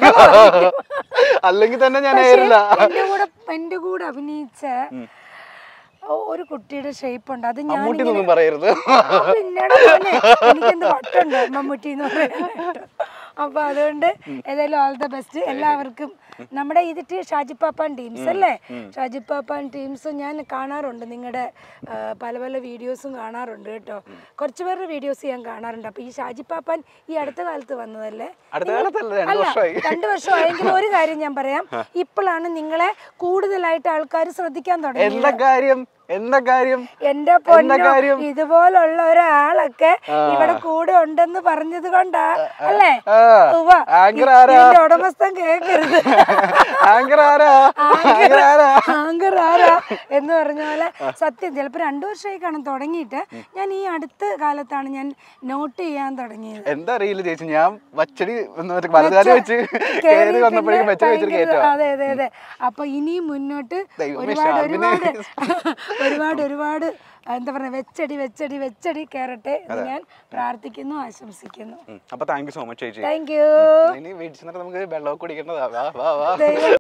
അല്ലെങ്കിൽ തന്നെ ഞാൻ ആയിരുന്നില്ല എന്റെ കൂടെ എന്റെ കൂടെ അഭിനയിച്ച ഒ- ഒരു കുട്ടിയുടെ ഷേപ്പ് ഉണ്ട് അത് ഞാൻ മമ്മൂട്ടി എന്നൊന്നും പറയരുത് പിന്നീട് മോനെ, എനിക്കെന്ത് വട്ടുണ്ട് മമ്മൂട്ടി എന്ന് പറയാനായിട്ട് അപ്പൊ അതുകൊണ്ട് ഏതായാലും ഓൾ ദ ബെസ്റ്റ് എല്ലാവർക്കും നമ്മുടെ ഇതിട്ട് ഷാജിപ്പാപ്പാൻ ടീംസ് അല്ലേ ഷാജിപ്പാപ്പാൻ ടീംസ് ഞാൻ കാണാറുണ്ട് നിങ്ങളുടെ പല പല വീഡിയോസും കാണാറുണ്ട് കേട്ടോ കുറച്ച് പേരുടെ വീഡിയോസ് ഞാൻ കാണാറുണ്ട് അപ്പൊ ഈ ഷാജിപ്പാപ്പാൻ ഈ അടുത്ത കാലത്ത് വന്നതല്ലേ അടുത്ത കാലത്തല്ല രണ്ടു അല്ല വർഷമായി രണ്ടു വർഷമായെങ്കിലും ഒരു കാര്യം ഞാൻ പറയാം ഇപ്പോഴാണ് നിങ്ങളെ കൂടുതലായിട്ട് ആൾക്കാർ ശ്രദ്ധിക്കാൻ തുടങ്ങിയത് എന്താ കാര്യം എന്താ കാര്യം എന്റെ എന്താ പൊന്നോ കാര്യം? ഇതുപോലുള്ള ഒരാളൊക്കെ ഇവിടെ കൂടെ ഉണ്ടെന്ന് പറഞ്ഞത് കൊണ്ടാ അല്ലേ ആ, ഉവ്വ. ആങ്കർ ഇ- ആരാ? ഇതിന്റെ ഉടമസ്ഥൻ കേക്കരുത് ആങ്കർ ആരാ ആങ്കർ ആരാ ആങ്കർ ആരാ എന്ന് പറഞ്ഞ പോലെ സത്യം ചിലപ്പോ രണ്ടു വർഷമായി കാണാൻ തുടങ്ങിയിട്ട് ഞാൻ ഈ അടുത്ത കാലത്താണ് ഞാൻ നോട്ട് ചെയ്യാൻ തുടങ്ങിയത് എന്താ അറിയില്ല ചേച്ചി ഞാൻ വച്ചടി വലതുകാലം വെച്ച് കയറി കേറി വന്നപ്പോഴേക്കും പിന്നെ വെച്ച് വെച്ചിട്ട് ഭയങ്കര- കയറ്റാ അതെ അതെ അതെ അപ്പൊ ഇനിയും മുന്നോട്ട് ദൈവമേ, ഒരുപാട് ഷാമിനെ. ഒരുപാട് ഒരുപാട് ഒരുപാട് എന്താ പറയുക വെച്ചടി വെച്ചടി വെച്ചടി കയറട്ടെ എന്ന് ഞാൻ പ്രാർത്ഥിക്കുന്നു ആശംസിക്കുന്നു അപ്പൊ താങ്ക് യു സോ മച്ച് ചേച്ചി താങ്ക് യു ഇനി വീട്ടിൽ ചെന്നിട്ട് നമുക്ക് വെള്ളമൊക്കെ കുടിക്കേണ്ടതാ വാ വാ വാ ദൈവം